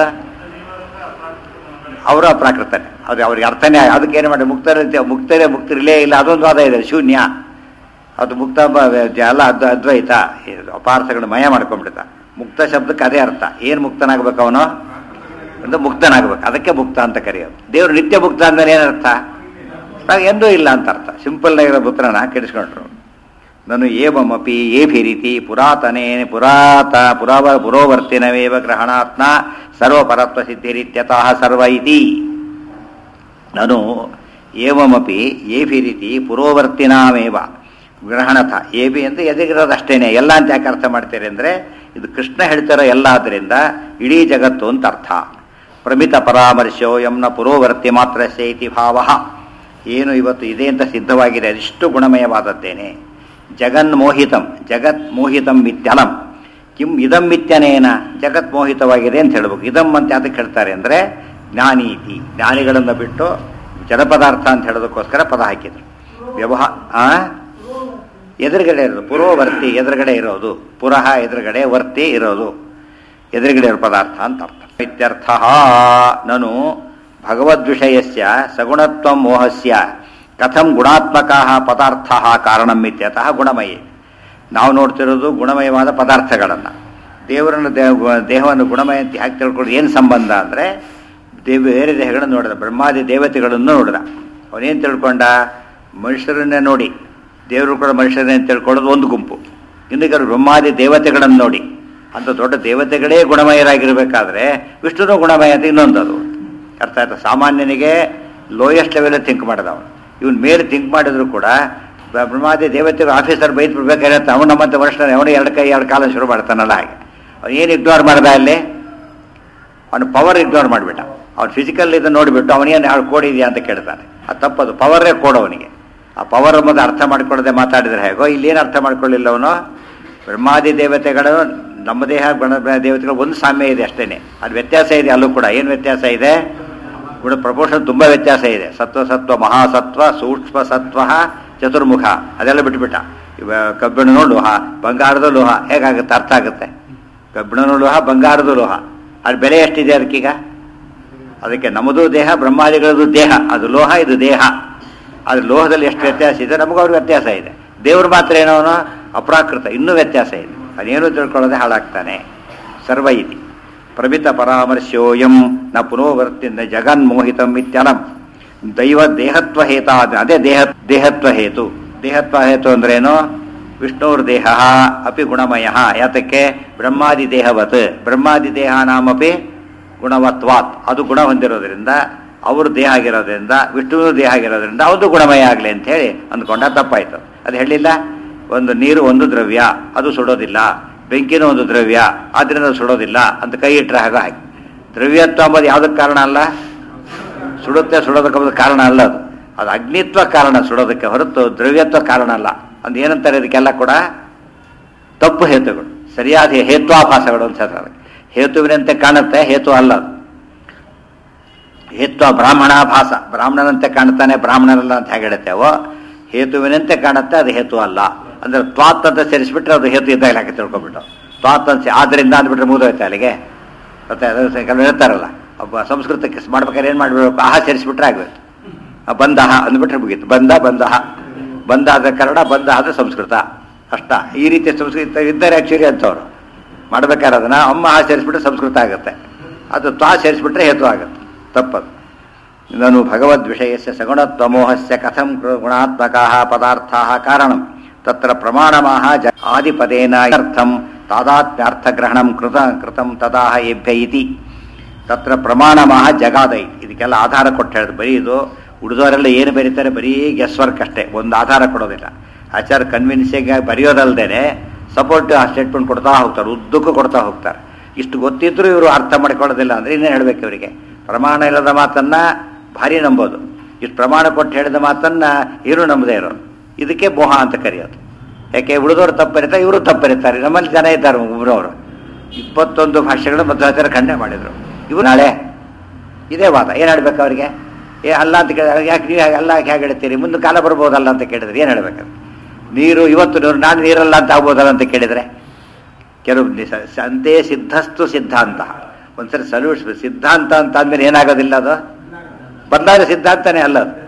ಅವರು ಅಪ್ರಾಕೃತನೆ ಅದು ಅವ್ರಿಗೆ ಅರ್ಥನೇ ಆಗ- ಅದಕ್ಕೆ ಏನು ಮಾಡಿ ಮುಕ್ತರ ಮುಕ್ತರೇ ಮುಕ್ತರಿಲೇ ಇಲ್ಲ ಅದೊಂದು ವಾದ ಇದೆ ಶೂನ್ಯ ಅದು ಮುಕ್ತ ಬ- ಎಲ್ಲ ಅದ್ ಅದ್ವೈತ ಇದು ಅಪಾರ್ಥಗಳು ಮಯ ಮಾಡ್ಕೊಂಡ್ಬಿಡ್ತ ಮುಕ್ತ ಶಬ್ದಕ್ಕೆ ಅದೇ ಅರ್ಥ ಏನು ಮುಕ್ತನಾಗ್ಬೇಕು ಅವನು ಒಂದು ಮುಕ್ತನಾಗ್ಬೇಕು ಅದಕ್ಕೆ ಮುಕ್ತ ಅಂತ ಕರೆಯೋದು ದೇವರು ನಿತ್ಯ ಮುಕ್ತ ಅಂದ್ರೆ ಏನರ್ಥ ನಾವು ಎಂದೂ ಇಲ್ಲ ಅಂತ ಅರ್ಥ ಸಿಂಪಲ್ ಆಗಿರೋ ಪುತ್ರನ ಕೆಡಿಸ್ಕೊಂಡ್ರು ನಾನು ಏವಮಪಿ ಏಭಿ ರೀತಿ ಪುರಾತನೇ ಪುರಾತ ಪುರಾವ ಪುರೋವರ್ತಿನವೇವ ಗ್ರಹಣಾತ್ಮ ಸರ್ವಪರತ್ವ ಸಿದ್ಧಿರಿತ್ಯತಃ ಸರ್ವ ಇತಿ ನಾನು ಏವಮಪಿ ಏಭಿ ರೀತಿ ಪುರೋವರ್ತಿನಾಮೇವ ಗ್ರಹಣಥ ಏಬಿ ಅಂದ್ರೆ ಎದುಗಿರೋದಷ್ಟೇನೆ ಎಲ್ಲ ಅಂತ ಯಾಕೆ ಅರ್ಥ ಮಾಡ್ತೀರಿ ಅಂದರೆ ಇದು ಕೃಷ್ಣ ಹೇಳ್ತಿರೋ ಎಲ್ಲ ಆದ್ದರಿಂದ ಇಡೀ ಜಗತ್ತು ಅಂತ ಅರ್ಥ ಪ್ರಮಿತ ಪರಾಮರ್ಶೋ ಯಮ್ನ ಪುರೋವರ್ತಿ ಮಾತ್ರ ಸೇತಿ ಭಾವ ಏನು ಇವತ್ತು ಇದೆ ಅಂತ ಸಿದ್ಧವಾಗಿದೆ ಅದಿಷ್ಟು ಗುಣಮಯವಾದದ್ದೇನೆ ಜಗನ್ಮೋಹಿತಂ ಜಗತ್ ಮೋಹಿತಂ ಮಿತ್ಯಲಂ ಕಿಂ ಇದಂ ಮಿತ್ಯನೇನ ಜಗತ್ ಮೋಹಿತವಾಗಿದೆ ಅಂತ ಹೇಳ್ಬೇಕು ಇದಂ ಅಂತ ಅದಕ್ಕೆ ಹೇಳ್ತಾರೆ ಅಂದರೆ ಜ್ಞಾನೀತಿ ಜ್ಞಾನಿಗಳನ್ನು ಬಿಟ್ಟು ಜಡಪದಾರ್ಥ ಅಂತ ಹೇಳೋದಕ್ಕೋಸ್ಕರ ಪದ ಹಾಕಿದ್ರು ವ್ಯವಹಾರ ಆ ಎದುರುಗಡೆ ಇರೋದು ಪುರೋವರ್ತಿ ಎದುರುಗಡೆ ಇರೋದು ಪುರಃ ಎದುರುಗಡೆ ವರ್ತಿ ಇರೋದು ಎದುರುಗಡೆ ಇರೋ ಪದಾರ್ಥ ಅಂತ ಅರ್ಥ ಇತ್ಯರ್ಥ ನಾನು ಭಗವದ್ವಿಷಯಸ್ಯ ಸಗುಣತ್ವ ಮೋಹಸ್ಯ ಕಥಂ ಗುಣಾತ್ಮಕ ಪದಾರ್ಥ ಕಾರಣಂ ಇತ್ಯತಃ ಗುಣಮಯೇ ನಾವು ನೋಡ್ತಿರೋದು ಗುಣಮಯವಾದ ಪದಾರ್ಥಗಳನ್ನು ದೇವರನ್ನು ದೇವ ದೇಹವನ್ನು ಗುಣಮಯ ಅಂತ ಯಾಕೆ ತಿಳ್ಕೊಂಡು ಏನು ಸಂಬಂಧ ಅಂದರೆ ದೇವ ಬೇರೆ ದೇಹಗಳನ್ನು ನೋಡಿದ ಬ್ರಹ್ಮಾದಿ ದೇವತೆಗಳನ್ನು ನೋಡಿದ ಅವನೇನು ತಿಳ್ಕೊಂಡ ಮನುಷ್ಯರನ್ನೇ ನೋಡಿ ದೇವರು ಕೂಡ ಮನುಷ್ಯರನ್ನೇ ಅಂತ ತಿಳ್ಕೊಳ್ಳೋದು ಒಂದು ಗುಂಪು ಇನ್ನು ಕೆಲವು ಬ್ರಹ್ಮಾದಿ ದೇವತೆಗಳನ್ನು ನೋಡಿ ಅಂತ ದೊಡ್ಡ ದೇವತೆಗಳೇ ಗುಣಮಯರಾಗಿರಬೇಕಾದ್ರೆ ವಿಷ್ಣುನು ಗುಣಮಯ ಅಂತ ಇನ್ನೊಂದು ಅದು ಅರ್ಥ ಆಯ್ತಾ ಸಾಮಾನ್ಯನಿಗೆ ಲೋಯೆಸ್ಟ್ ಲೆವೆಲ್ ಥಿಂಕ್ ಮಾಡಿದ ಅವನು ಇವನು ಮೇಲೆ ಥಿಂಕ್ ಮಾಡಿದ್ರು ಕೂಡ ಬ- ಬ್ರಹ್ಮಾದಿ ದೇವತೆಗಳು ಆಫೀಸರ್ ಬೈತ್ ಬಿಡ್ಬೇಕಾಗಿರತ್ತೆ ಅವನು ನಮ್ಮಂತೆ ವರ್ಷ ಅವನು ಎರಡು ಕೈ ಎರಡು ಕಾಲ ಶುರು ಮಾಡ್ತಾನಲ್ಲ ಹಾಗೆ ಅವನು ಏನು ಇಗ್ನೋರ್ ಮಾಡ್ದ ಅಲ್ಲಿ ಅವನು ಪವರ್ ಇಗ್ನೋರ್ ಮಾಡಿಬಿಟ್ಟ ಅವ್ನು ಫಿಸಿಕಲ್ ಇದು ನೋಡಿಬಿಟ್ಟು ಅವನೇನು ಯಾರು ಕೋಡ್ ಇದೆಯಾ ಅಂತ ಕೇಳ್ತಾನೆ ಅದು ತಪ್ಪದು ಪವರೇ ಕೋಡ್ ಅವನಿಗೆ ಆ ಪವರ್ ಎಂಬುದು ಅರ್ಥ ಮಾಡ್ಕೊಳ್ಳದೆ ಮಾತಾಡಿದ್ರೆ ಹೇಗೋ ಇಲ್ಲೇನು ಅರ್ಥ ಮಾಡ್ಕೊಳ್ಳಿಲ್ಲ ಅವನು ಬ್ರಹ್ಮಾದಿ ದೇವತೆಗಳು ನಮ್ಮ ದೇಹ ಗಣ ದೇವತೆಗಳು ಒಂದು ಸಾಮ್ಯ ಇದೆ ಅಷ್ಟೇನೆ ಅದು ವ್ಯತ್ಯಾಸ ಇದೆ ಅಲ್ಲೂ ಕೂಡ ಏನು ವ್ಯತ್ಯಾಸ ಇದೆ ಗುಣ ಪ್ರಪೋರ್ಷನ್ ತುಂಬ ವ್ಯತ್ಯಾಸ ಇದೆ ಸತ್ವ ಸತ್ವ ಮಹಾಸತ್ವ ಸೂಕ್ಷ್ಮ ಸತ್ವ ಚತುರ್ಮುಖ ಅದೆಲ್ಲ ಬಿಟ್ಬಿಟ್ಟ ಇವ ಕಬ್ಬಿಣನೂ ಲೋಹ ಬಂಗಾರದ ಲೋಹ ಹೇಗಾಗುತ್ತೆ ಅರ್ಥ ಆಗುತ್ತೆ ಕಬ್ಬಿಣನೂ ಲೋಹ ಬಂಗಾರದ ಲೋಹ ಅದ್ರ ಬೆಲೆ ಎಷ್ಟಿದೆ ಅದಕ್ಕೀಗ ಅದಕ್ಕೆ ನಮ್ಮದು ದೇಹ ಬ್ರಹ್ಮಾದಿಗಳದ್ದು ದೇಹ ಅದು ಲೋಹ ಇದು ದೇಹ ಅದು ಲೋಹದಲ್ಲಿ ಎಷ್ಟು ವ್ಯತ್ಯಾಸ ಇದೆ ನಮಗೂ ಅವ್ರಿಗೆ ವ್ಯತ್ಯಾಸ ಇದೆ ದೇವ್ರು ಮಾತ್ರ ಏನವನು ಅಪ್ರಾಕೃತ ಇನ್ನೂ ವ್ಯತ್ಯಾಸ ಇದೆ ಅದೇನು ತಿಳ್ಕೊಳ್ಳೋದೇ ಹಾಳಾಗ್ತಾನೆ ಸರ್ವ ಇತಿ ಪ್ರಮಿತ ಪರಾಮರ್ಶೋಯಂ ನ ಪುನೋವರ್ತಿ ನ ಜಗನ್ಮೋಹಿತಂ ಇತ್ಯಲಂ ದೈವ ದೇಹತ್ವ ಹೇತ ಅದೇ ದೇಹ ದೇಹತ್ವ ಹೇತು ದೇಹತ್ವ ಹೇತು ಅಂದ್ರೇನು ವಿಷ್ಣುರ್ ದೇಹ ಅಪಿ ಗುಣಮಯ ಯಾತಕ್ಕೆ ಬ್ರಹ್ಮಾದಿ ದೇಹವತ್ ಬ್ರಹ್ಮಾದಿ ದೇಹ ನಾಮಪಿ ಗುಣವತ್ವಾತ್ ಅದು ಗುಣ ಹೊಂದಿರೋದ್ರಿಂದ ಅವರು ದೇಹ ಆಗಿರೋದ್ರಿಂದ ವಿಷ್ಣುವಿನ ದೇಹ ಆಗಿರೋದ್ರಿಂದ ಅದು ಗುಣಮಯ ಆಗಲಿ ಅಂತ ಹೇಳಿ ಅಂದ್ಕೊಂಡ ತಪ್ಪಾಯ್ತು ಅದು ಹೇಳಿಲ್ಲ ಒಂದು ನೀರು ಒಂದು ದ್ರವ್ಯ ಅದು ಸುಡೋದಿಲ್ಲ ಬೆಂಕಿನೂ ಒಂದು ದ್ರವ್ಯ ಆದ್ರಿಂದ ಅದು ಸುಡೋದಿಲ್ಲ ಅಂತ ಕೈ ಇಟ್ಟರೆ ಹಾಗೆ ಹಾಕಿ ದ್ರವ್ಯತ್ವ ಅಂಬೋದು ಯಾವುದಕ್ಕೆ ಕಾರಣ ಅಲ್ಲ ಸುಡುತ್ತೆ ಸುಡೋದಕ್ಕೆ ಅಂಬೋದು ಕಾರಣ ಅಲ್ಲ ಅದು ಅದು ಅಗ್ನಿತ್ವ ಕಾರಣ ಸುಡೋದಕ್ಕೆ ಹೊರತು ದ್ರವ್ಯತ್ವ ಕಾರಣ ಅಲ್ಲ ಅಂದ್ ಏನಂತಾರೆ ಇದಕ್ಕೆಲ್ಲ ಕೂಡ ತಪ್ಪು ಹೇತುಗಳು ಸರಿಯಾದ ಹೇತ್ವಾಭಾಸಗಳು ಅಂತ ಹೇಳ್ತಾರೆ ಅದಕ್ಕೆ. ಹೇತುವಿನಂತೆ ಕಾಣುತ್ತೆ ಹೇತು ಅಲ್ಲ ಅದು ಹೇತ್ವ ಬ್ರಾಹ್ಮಣಾಭಾಸ ಬ್ರಾಹ್ಮಣನಂತೆ ಕಾಣ್ತಾನೆ ಬ್ರಾಹ್ಮಣನಲ್ಲ ಅಂತ ಹೇಗೆ ಹೇಳುತ್ತೇವೋ ಹೇತುವಿನಂತೆ ಕಾಣುತ್ತೆ ಅದು ಹೇತು ಅಲ್ಲ ಅಂದ್ರೆ ತ್ವಾತ್ ಅಂತ ಸೇರಿಸ್ಬಿಟ್ರೆ ಅದು ಹೇತು ಇದ್ದಾಗ ಲೆಕ್ಕ ತಿಳ್ಕೊಬಿಟ್ಟು ತ್ವಾತ್ ಅಂತ ಸೇ- ಆದ್ರಿಂದ ಅಂದ್ಬಿಟ್ರೆ ಮುಗಿದೋಯ್ತು ಅಲ್ಲಿಗೆ ಮತ್ತೆ ಅದು ಸ- ಕೆಲವ್ರು ಹೇಳ್ತಾರಲ್ಲ ಒಬ್ಬ ಸಂಸ್ಕೃತಕ್ಕೆ ಮಾಡ್ಬೇಕಾದ್ರೆ ಏನು ಮಾಡ್ಬೇಕು ಆಹ ಸೇರಿಸ್ಬಿಟ್ರೆ ಆಗ್ಬೇಕು ಆ ಬಂದ ಅಂದ್ಬಿಟ್ರೆ ಮುಗೀತು ಬಂದ ಬಂದ ಬಂದ ಆದ ಕನ್ನಡ ಬಂದ ಆದ ಸಂಸ್ಕೃತ ಅಷ್ಟ ಈ ರೀತಿಯ ಸಂಸ್ಕೃತ ಇದ್ದಾರೆ ಆ್ಯಕ್ಚುಲಿ ಅಂತವ್ರು ಮಾಡ್ಬೇಕಾದ್ರೆ ಅದನ್ನ ಅಮ್ಮ ಆ ಸೇರಿಸ್ಬಿಟ್ರೆ ಸಂಸ್ಕೃತ ಆಗುತ್ತೆ ಅದು ತ್ವಾ ಸೇರಿಸ್ಬಿಟ್ರೆ ಹೇತು ಆಗುತ್ತೆ ತಪ್ಪದು ನಾನು ಭಗವದ್ ವಿಷಯಸ್ಯ ಸಗುಣತ್ವಮೋಹಸ್ಯ ಕಥಂ ಕೃ- ಗುಣಾತ್ಮಕಾಃ ಪದಾರ್ಥಾಃ ಕಾರಣಂ ತತ್ರ ಪ್ರಮಾಣಮಾಹ ಜ ಆದಿಪದೇನ ಅರ್ಥಂ ತಾದಾತ್ಮ್ಯಾರ್ಥಗ್ರಹಣಂ ಕೃತ ಕೃತಂ ತದಾಹ ಏಭ್ಯ ಇತಿ ತತ್ರ ಪ್ರಮಾಣಮಾಹ ಜಗಾದೈ ಇದಕ್ಕೆಲ್ಲ ಆಧಾರ ಕೊಟ್ಟು ಹೇಳಿದ್ರು ಬರೀ ಇದು ಉಳಿದವರೆಲ್ಲ ಏನು ಬರೀತಾರೆ ಬರೀ ಗೆಸ್ ವರ್ಕ್ ಅಷ್ಟೇ ಒಂದು ಆಧಾರ ಕೊಡೋದಿಲ್ಲ ಆಚಾರ ಕನ್ವಿನ್ಸಿಂಗ್ ಆಗಿ ಬರೆಯೋದಲ್ದೇನೆ ಸಪೋರ್ಟ್ ಸ್ಟೇಟ್ಮೆಂಟ್ ಕೊಡ್ತಾ ಹೋಗ್ತಾರೆ ಉದ್ದಕ್ಕೂ ಕೊಡ್ತಾ ಹೋಗ್ತಾರೆ ಇಷ್ಟು ಗೊತ್ತಿದ್ರು ಇವರು ಅರ್ಥ ಮಾಡ್ಕೊಳ್ಳೋದಿಲ್ಲ ಅಂದ್ರೆ ಇನ್ನೇನು ಹೇಳ್ಬೇಕು ಇವರಿಗೆ ಪ್ರಮಾಣ ಇಲ್ಲದ ಮಾತನ್ನ ಭಾರಿ ನಂಬೋದು ಇಷ್ಟು ಪ್ರಮಾಣ ಕೊಟ್ಟು ಹೇಳಿದ ಮಾತನ್ನ ಇವರು ನಂಬದೇ ಇರೋದು ಇದಕ್ಕೆ ಮೋಹ ಅಂತ ಕರೆಯೋದು ಯಾಕೆ ಉಳಿದವರು ತಪ್ಪರಿತಾರೆ ಇವರು ತಪ್ಪರಿತಾರೆ ನಮ್ಮಲ್ಲಿ ಜನ ಇದ್ದಾರೆ ಒಬ್ಬರವರು ಇಪ್ಪತ್ತೊಂದು ಭಾಷೆಗಳು ಮಧ್ವಾಚಾರ್ಯ ಖಂಡನೆ ಮಾಡಿದರು ಇವರು ನಾಳೆ ಇದೇ ವಾದ ಏನು ಹೇಳ್ಬೇಕು ಅವರಿಗೆ ಏ ಅಲ್ಲ ಅಂತ ಕೇಳಿದ್ರೆ ಯಾಕೆ ನೀವು ಅಲ್ಲ ಹೇಗೆ ಹೇಳ್ತೀರಿ ಮುಂದೆ ಕಾಲ ಬರ್ಬೋದಲ್ಲ ಅಂತ ಕೇಳಿದ್ರೆ ಏನು ಹೇಳ್ಬೇಕು ನೀರು ಇವತ್ತು ನೀರು ನಾನು ನೀರಲ್ಲ ಅಂತ ಆಗ್ಬೋದಲ್ಲ ಅಂತ ಕೇಳಿದರೆ ಕೆಲವು ನಿಸ- ಸಂತೆ ಸಿದ್ಧಸ್ತು ಸಿದ್ಧಾಂತ ಒಂದ್ಸರಿ ಸಲ್ಯೂಷನ್ ಸಿದ್ಧಾಂತ ಅಂತ ಅಂದ್ಮೇಲೆ ಏನಾಗೋದಿಲ್ಲ ಅದು ಬದಲಾದ ಸಿದ್ಧಾಂತನೇ ಅಲ್ಲ ಅದು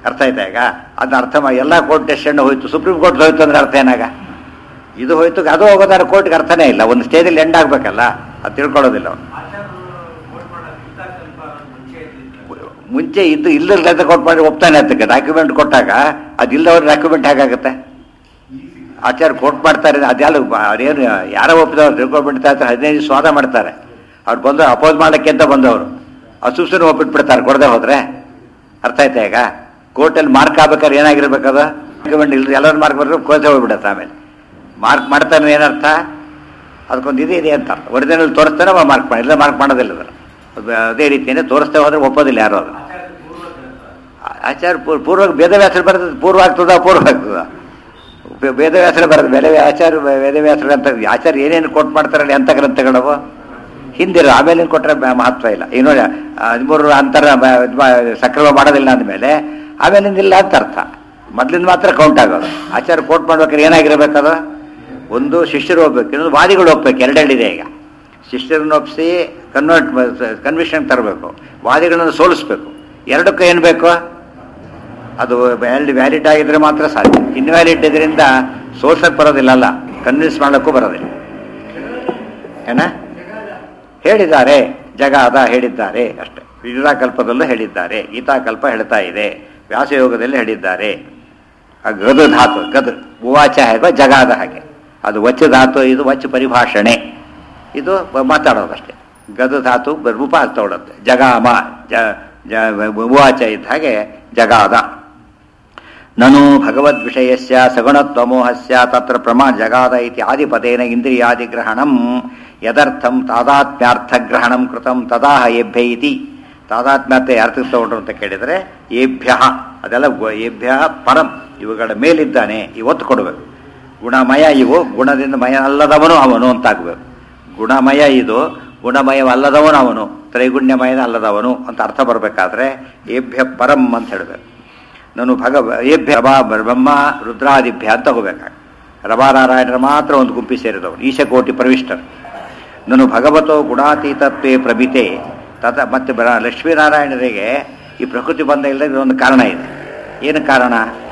ಅರ್ಥ ಆಯ್ತಾ ಈಗ ಅದನ್ನ ಅರ್ಥ ಮಾಡಿ ಎಲ್ಲ ಕೋರ್ಟ್ ಡೆಸಿಷನ್ ಹೋಯ್ತು ಸುಪ್ರೀಂ ಕೋರ್ಟ್ ಹೋಯ್ತು ಅಂದ್ರೆ ಅರ್ಥ ಏನಾಗ ಇದು ಹೋಯ್ತು ಅದು ಹೋಗೋದಾದ್ರೆ ಕೋರ್ಟ್ಗೆ ಅರ್ಥನೇ ಇಲ್ಲ ಒಂದು ಸ್ಟೇಜಲ್ಲಿ ಎಂಡ್ ಆಗ್ಬೇಕಲ್ಲ ಅದು ತಿಳ್ಕೊಳ್ಳೋದಿಲ್ಲ ಅವ್ನು ಆಚಾರ್ಯರು vote ಮಾಡೋಕ್ಕಿಂತ ಸ್ವಲ್ಪ ಮುಂಚೆ ಇದ್ದಿದ್ದು. ಮುಂಚೆ ಇದ್ದು ಇಲ್ಲದ ಕೊಟ್ಟು ಮಾಡಿ ಒಪ್ತಾನೆ ಅದಕ್ಕೆ ಡಾಕ್ಯುಮೆಂಟ್ ಕೊಟ್ಟಾಗ ಅದಿಲ್ಲದವ್ರ ಡಾಕ್ಯುಮೆಂಟ್ ಹೇಗಾಗುತ್ತೆ ಆಚಾರ ಕೋರ್ಟ್ ಮಾಡ್ತಾರೆ ಅದೆಲ್ಲ ಅವ್ರೇನು ಯಾರೋ ಒಪ್ಪಿದವ್ರು ತಿಳ್ಕೊಂಡ್ಬಿಡ್ತಾ ಇರ್ತಾರೆ ಹದಿನೈದು ದಿವಸ ವಾದ ಮಾಡ್ತಾರೆ ಅವ್ರು ಬಂದು ಅಪೋಸ್ ಮಾಡಕ್ಕೆ ಅಂತ ಬಂದವರು ಅಸೂಸನ್ನು ಒಪ್ಪಿಟ್ಬಿಡ್ತಾರೆ ಕೊಡದೆ ಹೋದ್ರೆ ಅರ್ಥ ಆಯ್ತಾ ಈಗ ಕೋರ್ಟಲ್ಲಿ ಮಾರ್ಕ್ ಆಗ್ಬೇಕಾದ್ರೆ ಏನಾಗಿರ್ಬೇಕದು ಡಾಕ್ಯುಮೆಂಟ್ ಇಲ್ಲದೆ ಎಲ್ಲರೂ ಮಾರ್ಕ್ ಬರ್ಬೇಕು ಕೋರ್ಟೇ ಹೋಗ್ಬಿಡುತ್ತೆ ಆಮೇಲೆ ಮಾರ್ಕ್ ಮಾಡ್ತಾನೆ ಏನರ್ಥ ಅದಕ್ಕೊಂದು ಇದು ಇದೆ ಅಂತ ಒರಿಜಿನಲ್ ತೋರಿಸ್ತಾನೆ ಅವ ಮಾರ್ಕ್ ಮಾಡಿ ಇಲ್ಲ ಮಾರ್ಕ್ ಮಾಡೋದಿಲ್ಲ ಅದನ್ನು ಅದು ಅದೇ ರೀತಿಯೇ ತೋರಿಸ್ತೇ ಹೋದ್ರೆ ಒಪ್ಪೋದಿಲ್ಲ ಯಾರು ಅದು ಆಚಾರ್ಯರು ಪೂರ್ವ ಗ್ರಂಥ. ಆಚಾರ ಪೂರ್- ಪೂರ್ವ ವೇದವ್ಯಾಸರು ಬರ್ತದೆ ಪೂರ್ವ ಆಗ್ತದ ಅಪೂರ್ವ ಆಗ್ತದ ಬೆ- ವೇದವ್ಯಾಸರು ಬರೋದು ಬೇರೆ ಆಚಾರ ವೇದವ್ಯಾಸರು ಅಂತ ಆಚಾರ ಏನೇನು ಕೊಟ್ಟು ಮಾಡ್ತಾರಲ್ಲ ಎಂಥ ಗ್ರಂಥಗಳವು ಹಿಂದಿರೋ ಆಮೇಲೆ ಕೊಟ್ಟರೆ ಮಹತ್ವ ಇಲ್ಲ ಇನ್ನು ಹದಿಮೂರು ಅಂತರ ಬ- ಇದ್ ಮಾ- ಸಕ್ರಮ ಮಾಡೋದಿಲ್ಲ ಅಂದಮೇಲೆ ಆಮೇಲಿಂದಿಲ್ಲ ಅಂತ ಅರ್ಥ ಮೊದ್ಲಿಂದ ಮಾತ್ರ ಕೌಂಟ್ ಆಗೋದು ಆಚಾರ ಕೋಟ್ ಮಾಡ್ಬೇಕಾದ್ರೆ ಏನಾಗಿರ್ಬೇಕದು ಒಂದು ಶಿಷ್ಯರು ಹೋಗ್ಬೇಕು ಇನ್ನೊಂದು ವಾದಿಗಳು ಹೋಗ್ಬೇಕು ಎರಡೆರಡಿದೆ ಈಗ ಶಿಷ್ಯರನ್ನ ಒಪ್ಪಿಸಿ ಕನ್ವರ್ಟ್ ಕನ್ವಿಷನ್ ತರಬೇಕು ವಾದಿಗಳನ್ನು ಸೋಲಿಸ್ಬೇಕು ಎರಡಕ್ಕೂ ಏನು ಬೇಕು ಅದು ವ್ಯಾಲಿಡ್ ವ್ಯಾಲಿಡ್ ಆಗಿದ್ರೆ ಮಾತ್ರ ಸಾಧ್ಯ ಇನ್ವ್ಯಾಲಿಡ್ ಇದರಿಂದ ಸೋಲ್ಸಕ್ಕೆ ಬರೋದಿಲ್ಲ ಅಲ್ಲ ಕನ್ವಿನ್ಸ್ ಮಾಡೋಕ್ಕೂ ಬರೋದಿಲ್ಲ ಏನ ಹೇಳಿದ್ದಾರೆ ಜಗಾದ ಹೇಳಿದ್ದಾರೆ ಅಷ್ಟೇ ವಿಜುರಾಕಲ್ಪದಲ್ಲೂ ಹೇಳಿದ್ದಾರೆ ಗೀತಾಕಲ್ಪ ಹೇಳ್ತಾ ಇದೆ ವ್ಯಾಸಯೋಗದಲ್ಲಿ ಹೇಳಿದ್ದಾರೆ ಆ ಗದ ಧಾತು ಗದ್ ಉವಾಚ ಹೇಗೋ ಜಗಾದ ಹಾಗೆ ಅದು ವಚ ಧಾತು ಇದು ವಚ ಪರಿಭಾಷಣೆ ಇದು ಮಾತಾಡೋದಷ್ಟೇ ಗದ ಧಾತು ರೂಪ ತಗೊಳುತ್ತೆ ಜಗಾಮ ಜ ಜ ಉವಾಚ ಇದ್ದ ಹಾಗೆ ಜಗಾದ ನನು ಭಗವದ್ವಿಷಯಸ್ಯ ಸಗುಣತ್ವಮೋಹಸ್ಯ ತತ್ರ ಪ್ರಮಾ ಜಗಾದ ಇತಿ ಆದಿಪದೇನ ಇಂದ್ರಿಯಾದಿಗ್ರಹಣಂ ಯದರ್ಥಂ ತಾದಾತ್ಮ್ಯಾರ್ಥಗ್ರಹಣಂ ಕೃತಂ ತದಾಹ ಏಭ್ಯ ಇತಿ ತಾದಾತ್ಮ್ಯತೆ ಯಾರ್ಥಕ್ಕೆ ತಗೊಂಡ್ರು ಅಂತ ಕೇಳಿದರೆ ಏಭ್ಯ ಅದೆಲ್ಲ ಗು- ಏಭ್ಯ ಪರಂ ಇವುಗಳ ಮೇಲಿದ್ದಾನೆ ಇವತ್ತು ಕೊಡಬೇಕು ಗುಣಮಯ ಇವು ಗುಣದಿಂದ ಮಯ ಅಲ್ಲದವನು ಅವನು ಅಂತಾಗಬೇಕು ಗುಣಮಯ ಇದು ಗುಣಮಯವಲ್ಲದವನು ಅವನು ತ್ರೈಗುಣ್ಯಮಯನ ಅಲ್ಲದವನು ಅಂತ ಅರ್ಥ ಬರಬೇಕಾದ್ರೆ ಏಭ್ಯ ಪರಂ ಅಂತ ಹೇಳಬೇಕು ನಾನು ಭಗವ ಏಭ್ಯ ರಭಾ ಬ್ರಹ್ಮ ರುದ್ರಾದಿಭ್ಯ ಅಂತ ಹೋಗ್ಬೇಕಾಗ ರಭಾನಾರಾಯಣರ ಮಾತ್ರ ಒಂದು ಗುಂಪಿ ಸೇರಿದವರು ಈಶಕೋಟಿ ಪ್ರವಿಷ್ಟರು ನಾನು ಭಗವತೋ ಗುಣಾತೀತತ್ವೇ ಪ್ರಭಿತೆ ತತ ಮತ್ತೆ ಬರ ಲಕ್ಷ್ಮೀನಾರಾಯಣರಿಗೆ ಈ ಪ್ರಕೃತಿ ಬಂದ ಇಲ್ಲದೆ ಒಂದು ಕಾರಣ ಇದೆ ಏನು ಕಾರಣ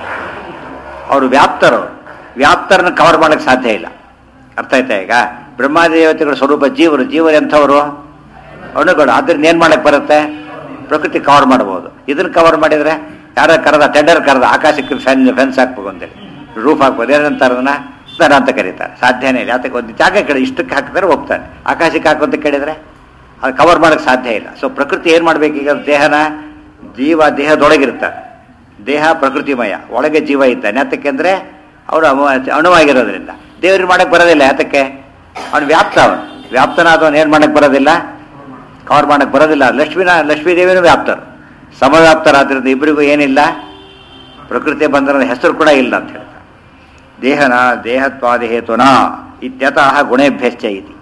ಅವರು ವ್ಯಾಪ್ತರು ವ್ಯಾಪ್ತರನ್ನ ಕವರ್ ಮಾಡಕ್ಕೆ ಸಾಧ್ಯ ಇಲ್ಲ ಅರ್ಥ ಆಯ್ತಾ ಈಗ ಬ್ರಹ್ಮಾದೇವತೆಗಳ ಸ್ವರೂಪ ಜೀವರು ಜೀವರು ಎಂಥವರು ಅಣುಗಳು ಅದರಿಂದ ಏನು ಮಾಡಕ್ಕೆ ಬರುತ್ತೆ ಪ್ರಕೃತಿ ಕವರ್ ಮಾಡ್ಬೋದು ಇದನ್ನ ಕವರ್ ಮಾಡಿದರೆ ಯಾರ ಕರೆದ ಟೆಂಡರ್ ಕರೆದ ಆಕಾಶಕ್ಕೆ ಫ್ಯಾನ್ ಫೆನ್ಸ್ ಹಾಕ್ಬೇಕು ಅಂತೇಳಿ ರೂಫ್ ಹಾಕ್ಬೋದು ಏನಂತಾರೆ ಅದನ್ನ ಸ್ನಾನ ಅಂತ ಕರೀತಾರೆ ಸಾಧ್ಯನೇ ಇಲ್ಲ ಯಾತಕ್ಕೆ ಒಂದು ಜಾಗ ಕಡೆ ಇಷ್ಟಕ್ಕೆ ಹಾಕಿದ್ರೆ ಹೋಗ್ತಾನೆ ಆಕಾಶಕ್ಕೆ ಹಾಕು ಅಂತ ಕೇಳಿದರೆ ಅದು ಕವರ್ ಮಾಡೋಕ್ಕೆ ಸಾಧ್ಯ ಇಲ್ಲ ಸೊ ಪ್ರಕೃತಿ ಏನು ಮಾಡ್ಬೇಕು ಈಗ ದೇಹನ ಜೀವ ದೇಹದೊಳಗಿರ್ತಾರೆ ದೇಹ ಪ್ರಕೃತಿಮಯ ಒಳಗೆ ಜೀವ ಇದ್ದಾನೆ ಯಾತಕ್ಕೆ ಅಂದರೆ ಅವನು ಅಣುವಾಗಿರೋದ್ರಿಂದ ದೇವ್ರಿಗೆ ಮಾಡಕ್ಕೆ ಬರೋದಿಲ್ಲ ಯಾತಕ್ಕೆ ಅವನು ವ್ಯಾಪ್ತ ಅವನು ವ್ಯಾಪ್ತನಾದವನು ಏನು ಮಾಡಕ್ಕೆ ಬರೋದಿಲ್ಲ ಕವರ್ ಮಾಡಕ್ಕೆ ಬರೋದಿಲ್ಲ ಲಕ್ಷ್ಮೀನ ಲಕ್ಷ್ಮೀ ದೇವಿನೂ ವ್ಯಾಪ್ತರು ಸಮವ್ಯಾಪ್ತರಾದ್ರಿಂದ ಇಬ್ಬರಿಗೂ ಏನಿಲ್ಲ ಪ್ರಕೃತಿ ಬಂದರ ಹೆಸರು ಕೂಡ ಇಲ್ಲ ಅಂತ ಹೇಳ್ತಾರೆ ದೇಹನ ದೇಹತ್ವಾದಿ ಹೇತುನಾ ಇತ್ಯತಃ ಗುಣೇಭ್ಯಶ್ಚ ಇತಿ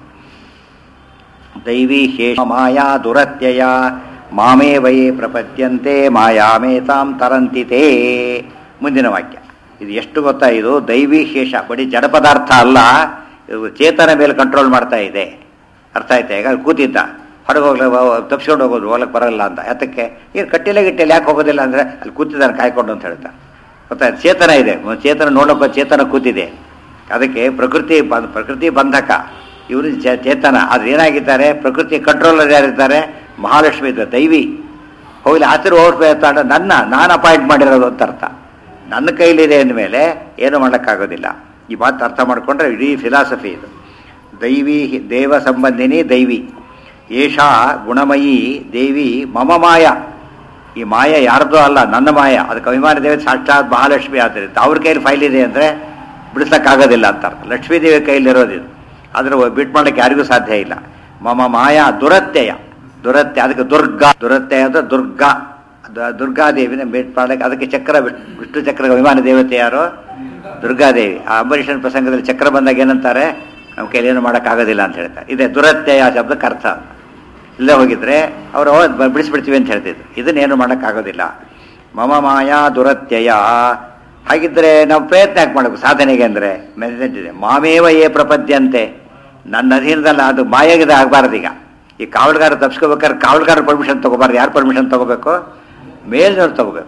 ದೈವಿ ಶೇಷ ಮಾಯಾ ದುರತ್ಯಯ ಮಾಮೇ ವೈ ಪ್ರಪದ್ಯಂತೆ ಮಾಯಾಮೇತಾಂ ತರಂತಿತೇ ಮುಂದಿನ ವಾಕ್ಯ ಇದು ಎಷ್ಟು ಗೊತ್ತಾ ಇದು ದೈವಿ ಶೇಷ ಬರೀ ಜಡ ಪದಾರ್ಥ ಅಲ್ಲ ಇದು ಚೇತನ ಮೇಲೆ ಕಂಟ್ರೋಲ್ ಮಾಡ್ತಾ ಇದೆ ಅರ್ಥ ಆಯ್ತಾ ಈಗ ಅಲ್ಲಿ ಕೂತಿದ್ದ ಹೊರಗೆ ಹೋಗ್ಲ ತಪ್ಸ್ಕೊಂಡು ಹೋಗೋದು ಹೋಗ್ಲಕ್ಕೆ ಬರಲ್ಲ ಅಂತ ಯಾತಕ್ಕೆ ಏನು ಕಟ್ಟಿಲ್ಲ ಗಿಟ್ಟಿಲ್ಲ ಯಾಕೆ ಹೋಗೋದಿಲ್ಲ ಅಂದರೆ ಅಲ್ಲಿ ಕೂತಿದ್ದಾನೆ ಕಾಯ್ಕೊಂಡು ಅಂತ ಹೇಳ್ತಾ ಗೊತ್ತಾಯ್ತು ಚೇತನ ಇದೆ ಚೇತನ ನೋಡೋಕೆ ಚೇತನ ಕೂತಿದೆ ಅದಕ್ಕೆ ಪ್ರಕೃತಿ ಬ- ಪ್ರಕೃತಿ ಬಂಧಕ ಇವರು ಚೇತನ ಆದ್ರೆ ಏನಾಗಿದ್ದಾರೆ ಪ್ರಕೃತಿ ಕಂಟ್ರೋಲರ್ ಯಾರಿದ್ದಾರೆ ಮಹಾಲಕ್ಷ್ಮಿ ಇದ್ದಾರೆ ದೈವಿ ಹೋಗ್ಲಿ ಆಚರು ಓವರ್ ನನ್ನ ನಾನು ಅಪಾಯಿಂಟ್ ಮಾಡಿರೋದು ಅಂತ ಅರ್ಥ ನನ್ನ ಕೈಲಿದೆ ಅಂದಮೇಲೆ ಏನು ಮಾಡೋಕ್ಕಾಗೋದಿಲ್ಲ ಈ ಮಾತು ಅರ್ಥ ಮಾಡಿಕೊಂಡ್ರೆ ಇಡೀ ಫಿಲಾಸಫಿ ಇದು ದೈವಿ ದೇವ ಸಂಬಂಧಿನಿ ದೈವಿ ಏಷಾ ಗುಣಮಯಿ ದೇವಿ ಮಮ ಮಾಯ ಈ ಮಾಯ ಯಾರ್ದೋ ಅಲ್ಲ ನನ್ನ ಮಾಯ ಅದಕ್ಕೆ ಅಭಿಮಾನ ದೇವಿ ಸಾಕ್ಷಾತ್ ಮಹಾಲಕ್ಷ್ಮಿ ಆದ್ದರಿಂದ ಅವ್ರ ಕೈಲಿ ಫೈಲ್ ಇದೆ ಅಂದರೆ ಬಿಡಿಸೋಕ್ಕಾಗೋದಿಲ್ಲ ಅಂತ ಅರ್ಥ ಲಕ್ಷ್ಮೀ ದೇವಿ ಕೈಲಿರೋದು ಇದು ಆದರೆ ಬಿಟ್ ಮಾಡೋಕ್ಕೆ ಯಾರಿಗೂ ಸಾಧ್ಯ ಇಲ್ಲ ಮಮ ಮಾಯಾ ದುರತ್ಯಯ ದುರತ್ಯ ಅದಕ್ಕೆ ದುರ್ಗಾ ದುರತ್ಯಯ ಅಂದರೆ ದುರ್ಗಾ ದ- ದುರ್ಗಾದೇವಿನ ಭೇಟ್ ಮಾಡಕ್ಕೆ ಅದಕ್ಕೆ ಚಕ್ರ ವಿಟ್- ವಿಷ್ಣು ಚಕ್ರ ಅಭಿಮಾನ ದೇವತೆ ಯಾರು ದುರ್ಗಾದೇವಿ ಆ ಅಂಬರೀಷನ ಪ್ರಸಂಗದಲ್ಲಿ ಚಕ್ರ ಬಂದಾಗ ಏನಂತಾರೆ ನಮ್ಮ ಕೈಲಿ ಏನು ಮಾಡೋಕ್ಕಾಗೋದಿಲ್ಲ ಅಂತ ಹೇಳ್ತಾರೆ ಇದೆ ದುರತ್ಯಯ ಶಬ್ದಕ್ಕೆ ಅರ್ಥ ಇಲ್ಲೇ ಹೋಗಿದ್ರೆ ಅವರು ಬಿಡಿಸ್ಬಿಡ್ತೀವಿ ಅಂತ ಹೇಳ್ತಿದ್ರು ಇದನ್ನೇನು ಮಾಡೋಕ್ಕಾಗೋದಿಲ್ಲ ಮಮ ಮಾಯಾ ದುರತ್ಯಯ ಹಾಗಿದ್ರೆ ನಾವು ಪ್ರಯತ್ನ ಯಾಕೆ ಮಾಡಬೇಕು ಸಾಧನೆಗೆ ಅಂದರೆ ಮೆಸೇಜ್ ಇದೆ ಮಾಮೇವ ಏ ಪ್ರಪದ್ಯಂತೆ ನನ್ನ ಅಧೀನದಲ್ಲ ಅದು ಮಾಯಾಗಿದೆ ಆಗಬಾರ್ದು ಈಗ ಈ ಕಾವಲ್ಗಾರ ತಪ್ಸ್ಕೋಬೇಕಾದ್ರೆ ಕಾವಲ್ಗಾರ ಪರ್ಮಿಷನ್ ತಗೋಬಾರ್ದು ಯಾರು ಪರ್ಮಿಷನ್ ತಗೋಬೇಕು ಮೇಲ್ನವ್ರು ತಗೋಬೇಕು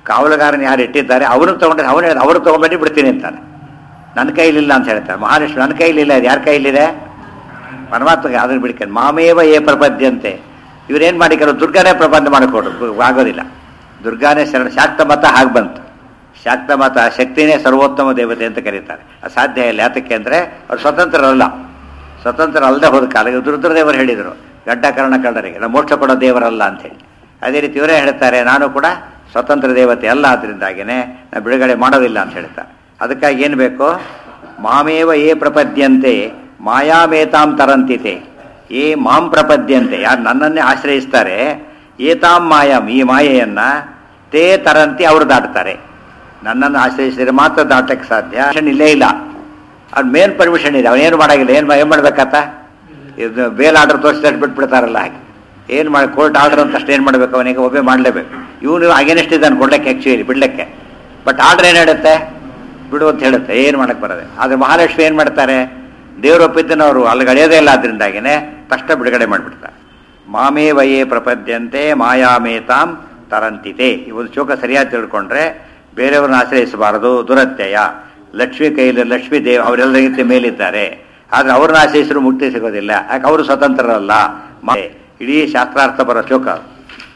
ಕಾವಲುಗಾರನ ಯಾರು ಇಟ್ಟಿದ್ದಾರೆ ಅವನು ತಗೊಂಡ್ರೆ ಅವನು ಅವರು ತಗೊಂಡ್ಬಂದು ಬಿಡ್ತೀನಿ ಅಂತಾನೆ ನನ್ನ ಕೈಲಿಲ್ಲ ಅಂತ ಹೇಳ್ತಾರೆ ಮಹಾಲಕ್ಷ್ಮಿ ನನ್ನ ಕೈಲಿಲ್ಲ ಅದು ಯಾರ ಕೈಲಿದೆ ಪರಮಾತ್ಮಗೆ ಅದನ್ನು ಬಿಡ್ಕೊಂಡು ಮಾಮೇವ ಏ ಪ್ರಪದ್ಯಂತೆ ಇವ್ರೇನು ಮಾಡಿ ಕೆಲವು ದುರ್ಗಾನೇ ಪ್ರಬಂಧ ಮಾಡಿಕೊಡ್ರು ಆಗೋದಿಲ್ಲ ದುರ್ಗಾನೇ ಶರಣ ಶಾಕ್ತ ಮತ ಹಾಗೆ ಬಂತು ಶಾಕ್ತ ಮತ ಶಕ್ತಿನೇ ಸರ್ವೋತ್ತಮ ದೇವತೆ ಅಂತ ಕರೀತಾರೆ ಅದು ಸಾಧ್ಯ ಇಲ್ಲ ಯಾತಕ್ಕೆ ಅಂದರೆ ಅವ್ರು ಸ್ವತಂತ್ರರಲ್ಲ ಸ್ವತಂತ್ರ ಅಲ್ಲದೆ ಹೋದ ಕಾಲ ದುರುದ್ರದೇವರು ಹೇಳಿದರು ಗಡ್ಡ ಕರ್ಣ ಕಳ್ಳರಿಗೆ ನಾವು ಮೋಕ್ಷ ಕೊಡೋ ದೇವರಲ್ಲ ಅಂತೇಳಿ ಅದೇ ರೀತಿ ಇವರೇ ಹೇಳ್ತಾರೆ ನಾನು ಕೂಡ ಸ್ವತಂತ್ರ ದೇವತೆ ಅಲ್ಲ ಆದ್ದರಿಂದಾಗಿನೇ ನಾನು ಬಿಡುಗಡೆ ಮಾಡೋದಿಲ್ಲ ಅಂತ ಹೇಳ್ತಾರೆ ಅದಕ್ಕಾಗಿ ಏನು ಬೇಕು ಮಾಮೇವ ಏ ಪ್ರಪದ್ಯಂತೆ ಮಾಯಾಮೇತಾಂ ತರಂತಿತೆ ಏ ಮಾಂ ಪ್ರಪದ್ಯಂತೆ ಯಾರು ನನ್ನನ್ನೇ ಆಶ್ರಯಿಸ್ತಾರೆ ಏತಾಂ ಮಾಯಾಂ ಈ ಮಾಯೆಯನ್ನ ತೇ ತರಂತಿ ಅವರು ದಾಟ್ತಾರೆ ನನ್ನನ್ನು ಆಶ್ರಯಿಸಿದರೆ ಮಾತ್ರ ದಾಟಕ್ಕೆ ಸಾಧ್ಯ ಪರ್ಮಿಷನ್ ಇಲ್ಲೇ ಇಲ್ಲ ಅವ್ನು ಮೇನ್ ಪರ್ಮಿಷನ್ ಇದೆ ಅವನೇನು ಮಾಡಾಗಿಲ್ಲ ಏನು ಏನು ಮಾಡ್ಬೇಕತ್ತ ಇದು ಬೇಲ್ ಆರ್ಡರ್ ತೋರಿಸಿದಷ್ಟು ಬಿಟ್ಬಿಡ್ತಾರಲ್ಲ ಹಾಗೆ ಏನು ಮಾಡಿ ಕೋರ್ಟ್ ಆರ್ಡರ್ ಅಂತ ಅಷ್ಟು ಏನು ಮಾಡಬೇಕು ಅವನಿಗೆ ಒಬ್ಬೇ ಮಾಡಲೇಬೇಕು ಇವನು ಅಗೇನೆಸ್ಟ್ ಇದ್ದಾನೆ ಕೊಡ್ಲಿಕ್ಕೆ ಆ್ಯಕ್ಚುಲಿ ಬಿಡ್ಲಿಕ್ಕೆ ಬಟ್ ಆರ್ಡರ್ ಏನು ಹೇಳುತ್ತೆ ಬಿಡು ಅಂತ ಹೇಳುತ್ತೆ ಏನು ಮಾಡಕ್ಕೆ ಬರೋದೆ ಆದರೆ ಮಹಾಲಕ್ಷ್ಮಿ ಏನು ಮಾಡ್ತಾರೆ ದೇವರು ಒಪ್ಪಿದ್ದನವರು ಅಲ್ಲಿಗೆ ಅಳೆಯೋದೇ ಇಲ್ಲ ಅದರಿಂದಾಗಿನೇ ತಕ್ಷಣ ಬಿಡುಗಡೆ ಮಾಡಿಬಿಡ್ತಾರೆ ಮಾಮೇ ವಯೇ ಪ್ರಪದ್ಯಂತೆ ಮಾಯಾಮೇತಾಂ ತರಂತಿತೆ ಈ ಒಂದು ಚೋಕ ಸರಿಯಾಗಿ ತಿಳ್ಕೊಂಡ್ರೆ ಬೇರೆಯವ್ರನ್ನ ಆಶ್ರಯಿಸಬಾರದು ದುರತ್ಯಯ ಲಕ್ಷ್ಮಿ ಕೈಲಿ ಲಕ್ಷ್ಮೀ ದೇವ್ ಅವರೆಲ್ಲರಿಗಿಂತ ಮೇಲಿದ್ದಾರೆ ಆದರೆ ಅವ್ರನ್ನ ಆಶ್ರಯಿಸಲು ಮುಕ್ತಿ ಸಿಗೋದಿಲ್ಲ ಯಾಕೆ ಅವರು ಸ್ವತಂತ್ರರಲ್ಲ ಮಾ- ಇಡೀ ಶಾಸ್ತ್ರಾರ್ಥ ಬರೋ ಶ್ಲೋಕ ಅದು.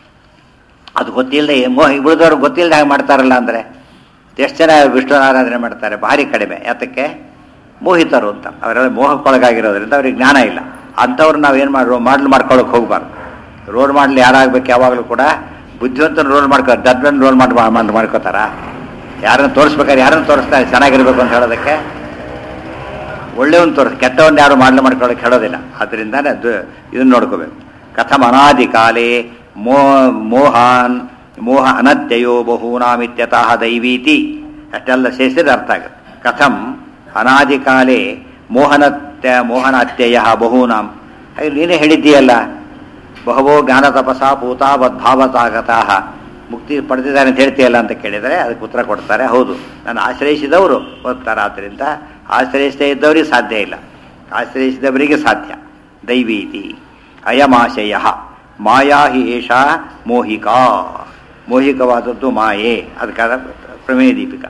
ಅದು ಗೊತ್ತಿಲ್ಲದೆ ಮೋಹ ಉಳಿದವ್ರು ಗೊತ್ತಿಲ್ಲದೆ ಹಾಗೆ ಮಾಡ್ತಾರಲ್ಲ ಅಂದರೆ ಎಷ್ಟು ಜನ ವಿಷ್ಣು ಆರಾಧನೆ ಮಾಡ್ತಾರೆ ಭಾರಿ ಕಡಿಮೆ ಯಾತಕ್ಕೆ ಮೋಹಿತರು ಅಂತ ಅವರೆಲ್ಲ ಮೋಹಕ್ಕೊಳಗಾಗಿರೋದ್ರಿಂದ ಅವ್ರಿಗೆ ಜ್ಞಾನ ಇಲ್ಲ ಅಂಥವ್ರು ನಾವೇನು ಮಾಡಿ ಮಾಡ್ಲು ಮಾಡ್ಕೊಳಕ್ಕೆ ಹೋಗ್ಬಾರ್ದು ರೋಲ್ ಮಾಡ್ಲಿ ಯಾರಾಗಬೇಕು ಯಾವಾಗಲೂ ಕೂಡ ಬುದ್ಧಿವಂತನ ರೋಲ್ ಮಾಡ್ಕೋ ದಡ್ಡನ್ ರೋಲ್ ಮಾಡಿ ಮಾಡಿ ಮಾಡ್ಕೋತಾರ ಯಾರನ್ನು ತೋರಿಸ್ಬೇಕಾದ್ರೆ ಯಾರನ್ನು ತೋರಿಸ್ತಾರೆ ಚೆನ್ನಾಗಿರ್ಬೇಕು ಅಂತ ಹೇಳೋದಕ್ಕೆ ಒಳ್ಳೆಯವನ್ ತೋರಿಸ್ ಕೆಟ್ಟವನ್ನ ಯಾರು ಮಾಡ್ಲು ಮಾಡ್ಕೊಳ್ಳೋಕೆ ಹೇಳೋದಿಲ್ಲ ಅದರಿಂದ ಇದನ್ನ ನೋಡ್ಕೋಬೇಕು ಕಥಂ ಅನಾದಿ ಕಾಲೇ ಮೋ ಮೋಹಾನ್ ಮೋಹ ಅನತ್ಯಯೋ ಬಹೂನಾಮಿತ್ಯತಃ ದೈವೀತಿ ಅಷ್ಟೆಲ್ಲ ಸೇರಿಸಿದ್ರೆ ಅರ್ಥ ಆಗುತ್ತೆ ಕಥಂ ಅನಾದಿ ಕಾಲೇ ಮೋಹನತ್ಯ ಮೋಹನಾತ್ಯಯ ಬಹೂನಾಂ ಹಾಗೆ ನೀನೇ ಹೇಳಿದ್ದೀಯಲ್ಲ ಬಹವೋ ಜ್ಞಾನ ತಪಸ ಭೂತಾವದ್ಭಾವತಾಗತಃ ಮುಕ್ತಿ ಪಡೆದಿದ್ದಾರೆ ಅಂತ ಹೇಳ್ತೀಯಲ್ಲ ಅಂತ ಕೇಳಿದರೆ ಅದಕ್ಕೆ ಉತ್ತರ ಕೊಡ್ತಾರೆ ಹೌದು ನಾನು ಆಶ್ರಯಿಸಿದವರು ಓದ್ತಾರೆ ಆದ್ದರಿಂದ ಆಶ್ರಯಿಸದೇ ಇದ್ದವರಿಗೆ ಸಾಧ್ಯ ಇಲ್ಲ ಆಶ್ರಯಿಸಿದವರಿಗೆ ಸಾಧ್ಯ ದೈವೀತಿ ಅಯಮಾಶಯ ಮಾಯಾ ಹಿ ಏಷ ಮೋಹಿಕಾ ಮೋಹಿಕವಾದದ್ದು ಮಾಯೆ ಅದಕ್ಕಾದ ಪ್ರಮೇಯ ದೀಪಿಕಾ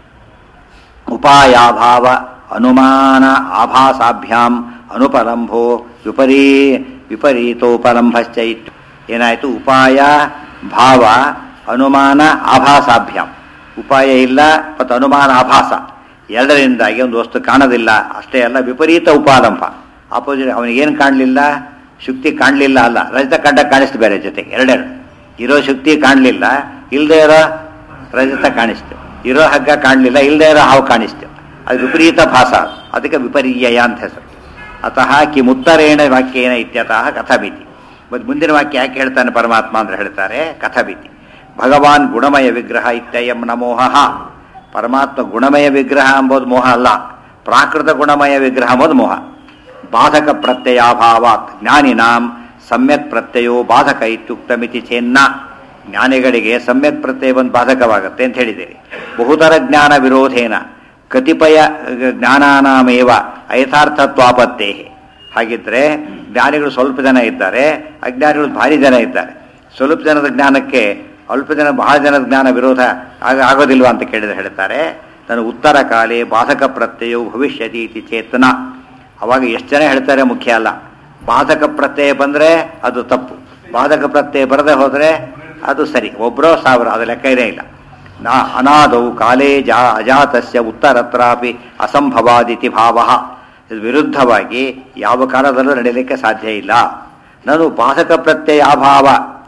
ಉಪಾಯಾಭಾವ ಅನುಮಾನ ಆಭಾಸಾಭ್ಯಾಂ ಅನುಪಲಂಭೋ ವಿಪರೀ ವಿಪರೀತೋಪಲಂಭಶ್ಚ ಇತ್ತು ಏನಾಯಿತು ಉಪಾಯ ಭಾವ ಅನುಮಾನ ಆಭಾಸಾಭ್ಯಾಂ ಉಪಾಯ ಇಲ್ಲ ಮತ್ತು ಅನುಮಾನ ಆಭಾಸ ಎರಡರಿಂದಾಗಿ ಒಂದು ವಸ್ತು ಕಾಣೋದಿಲ್ಲ ಅಷ್ಟೇ ಅಲ್ಲ ವಿಪರೀತ ಉಪಾಲಂಭ ಆಪೋಸಿಟ್ ಅವನಿಗೇನು ಕಾಣಲಿಲ್ಲ ಶಕ್ತಿ ಕಾಣಲಿಲ್ಲ ಅಲ್ಲ ರಜತ ಕಂಡ ಕಾಣಿಸ್ತು ಬೇರೆ ಜೊತೆಗೆ ಎರಡೆರಡು ಇರೋ ಶಕ್ತಿ ಕಾಣಲಿಲ್ಲ ಇಲ್ಲದೆ ಇರೋ ರಜತ ಕಾಣಿಸ್ತು ಇರೋ ಹಗ್ಗ ಕಾಣಲಿಲ್ಲ ಇಲ್ಲದೆ ಇರೋ ಹಾವು ಕಾಣಿಸ್ತು ಅದು ವಿಪರೀತ ಭಾಸ ಅದಕ್ಕೆ ವಿಪರ್ಯಯ ಅಂತ ಹೆಸರು ಅತಃ ಕಿಮುತ್ತರೇಣ ವಾಕ್ಯೇನ ಇತ್ಯತಃ ಕಥಮಿತಿ ಮತ್ತು ಮುಂದಿನ ವಾಕ್ಯ ಯಾಕೆ ಹೇಳ್ತಾನೆ ಪರಮಾತ್ಮ ಅಂದ್ರೆ ಹೇಳ್ತಾರೆ ಕಥಮಿತಿ ಭಗವಾನ್ ಗುಣಮಯ ವಿಗ್ರಹ ಇತ್ಯಯಂ ನಮೋಹ ಪರಮಾತ್ಮ ಗುಣಮಯ ವಿಗ್ರಹ ಎಂಬುದು ಮೋಹ ಅಲ್ಲ ಪ್ರಾಕೃತ ಗುಣಮಯ ವಿಗ್ರಹ ಎಂಬುದು ಮೋಹ ಬಾಧಕ ಪ್ರತ್ಯಯಾಭಾವಾತ್ ಜ್ಞಾನಿನಾಂ ಸಮ್ಯಕ್ ಪ್ರತ್ಯಯೋ ಬಾಧಕ ಇತ್ಯುಕ್ತಮಿತಿ ಚೇನ್ನ ಜ್ಞಾನಿಗಳಿಗೆ ಸಮ್ಯಕ್ ಪ್ರತ್ಯಯ ಒಂದು ಬಾಧಕವಾಗುತ್ತೆ ಅಂತ ಹೇಳಿದ್ದೀರಿ ಬಹುತರ ಜ್ಞಾನ ವಿರೋಧೇನ ಕತಿಪಯ ಜ್ಞಾನಾನಾಮೇವ ಅಯಥಾರ್ಥತ್ವಾಪತ್ತೇ ಹಾಗಿದ್ರೆ ಜ್ಞಾನಿಗಳು ಸ್ವಲ್ಪ ಜನ ಇದ್ದಾರೆ ಅಜ್ಞಾನಿಗಳು ಭಾರಿ ಜನ ಇದ್ದಾರೆ ಸ್ವಲ್ಪ ಜನದ ಜ್ಞಾನಕ್ಕೆ ಅಲ್ಪ ಜನ ಬಹಳ ಜನದ ಜ್ಞಾನ ವಿರೋಧ ಆಗ ಆಗೋದಿಲ್ವಾ ಅಂತ ಕೇಳಿದ್ರೆ ಹೇಳ್ತಾರೆ ನನ್ನ ಉತ್ತರ ಕಾಲೇ ಬಾಧಕ ಪ್ರತ್ಯಯವು ಭವಿಷ್ಯತಿ ಇತಿ ಚೇತನ ಅವಾಗ ಎಷ್ಟು ಜನ ಹೇಳ್ತಾರೆ ಮುಖ್ಯ ಅಲ್ಲ ಬಾಧಕ ಪ್ರತ್ಯಯ ಬಂದರೆ ಅದು ತಪ್ಪು ಬಾಧಕ ಪ್ರತ್ಯಯ ಬರದೆ ಹೋದರೆ ಅದು ಸರಿ ಒಬ್ಬರೋ ಸಾವಿರ ಅದು ಲೆಕ್ಕ ಇದೇ ಇಲ್ಲ ನಾ ಅನಾದೌ ಕಾಲೇ ಜಾ ಅಜಾತಸ್ಯ ಉತ್ತರತ್ರಾಪಿ ಅಸಂಭವಾದಿತಿ ಭಾವ ಇದು ವಿರುದ್ಧವಾಗಿ ಯಾವ ಕಾಲದಲ್ಲೂ ನಡೆಯಲಿಕ್ಕೆ ಸಾಧ್ಯ ಇಲ್ಲ ನಾನು ಬಾಧಕ ಪ್ರತ್ಯಯ ಅಭಾವ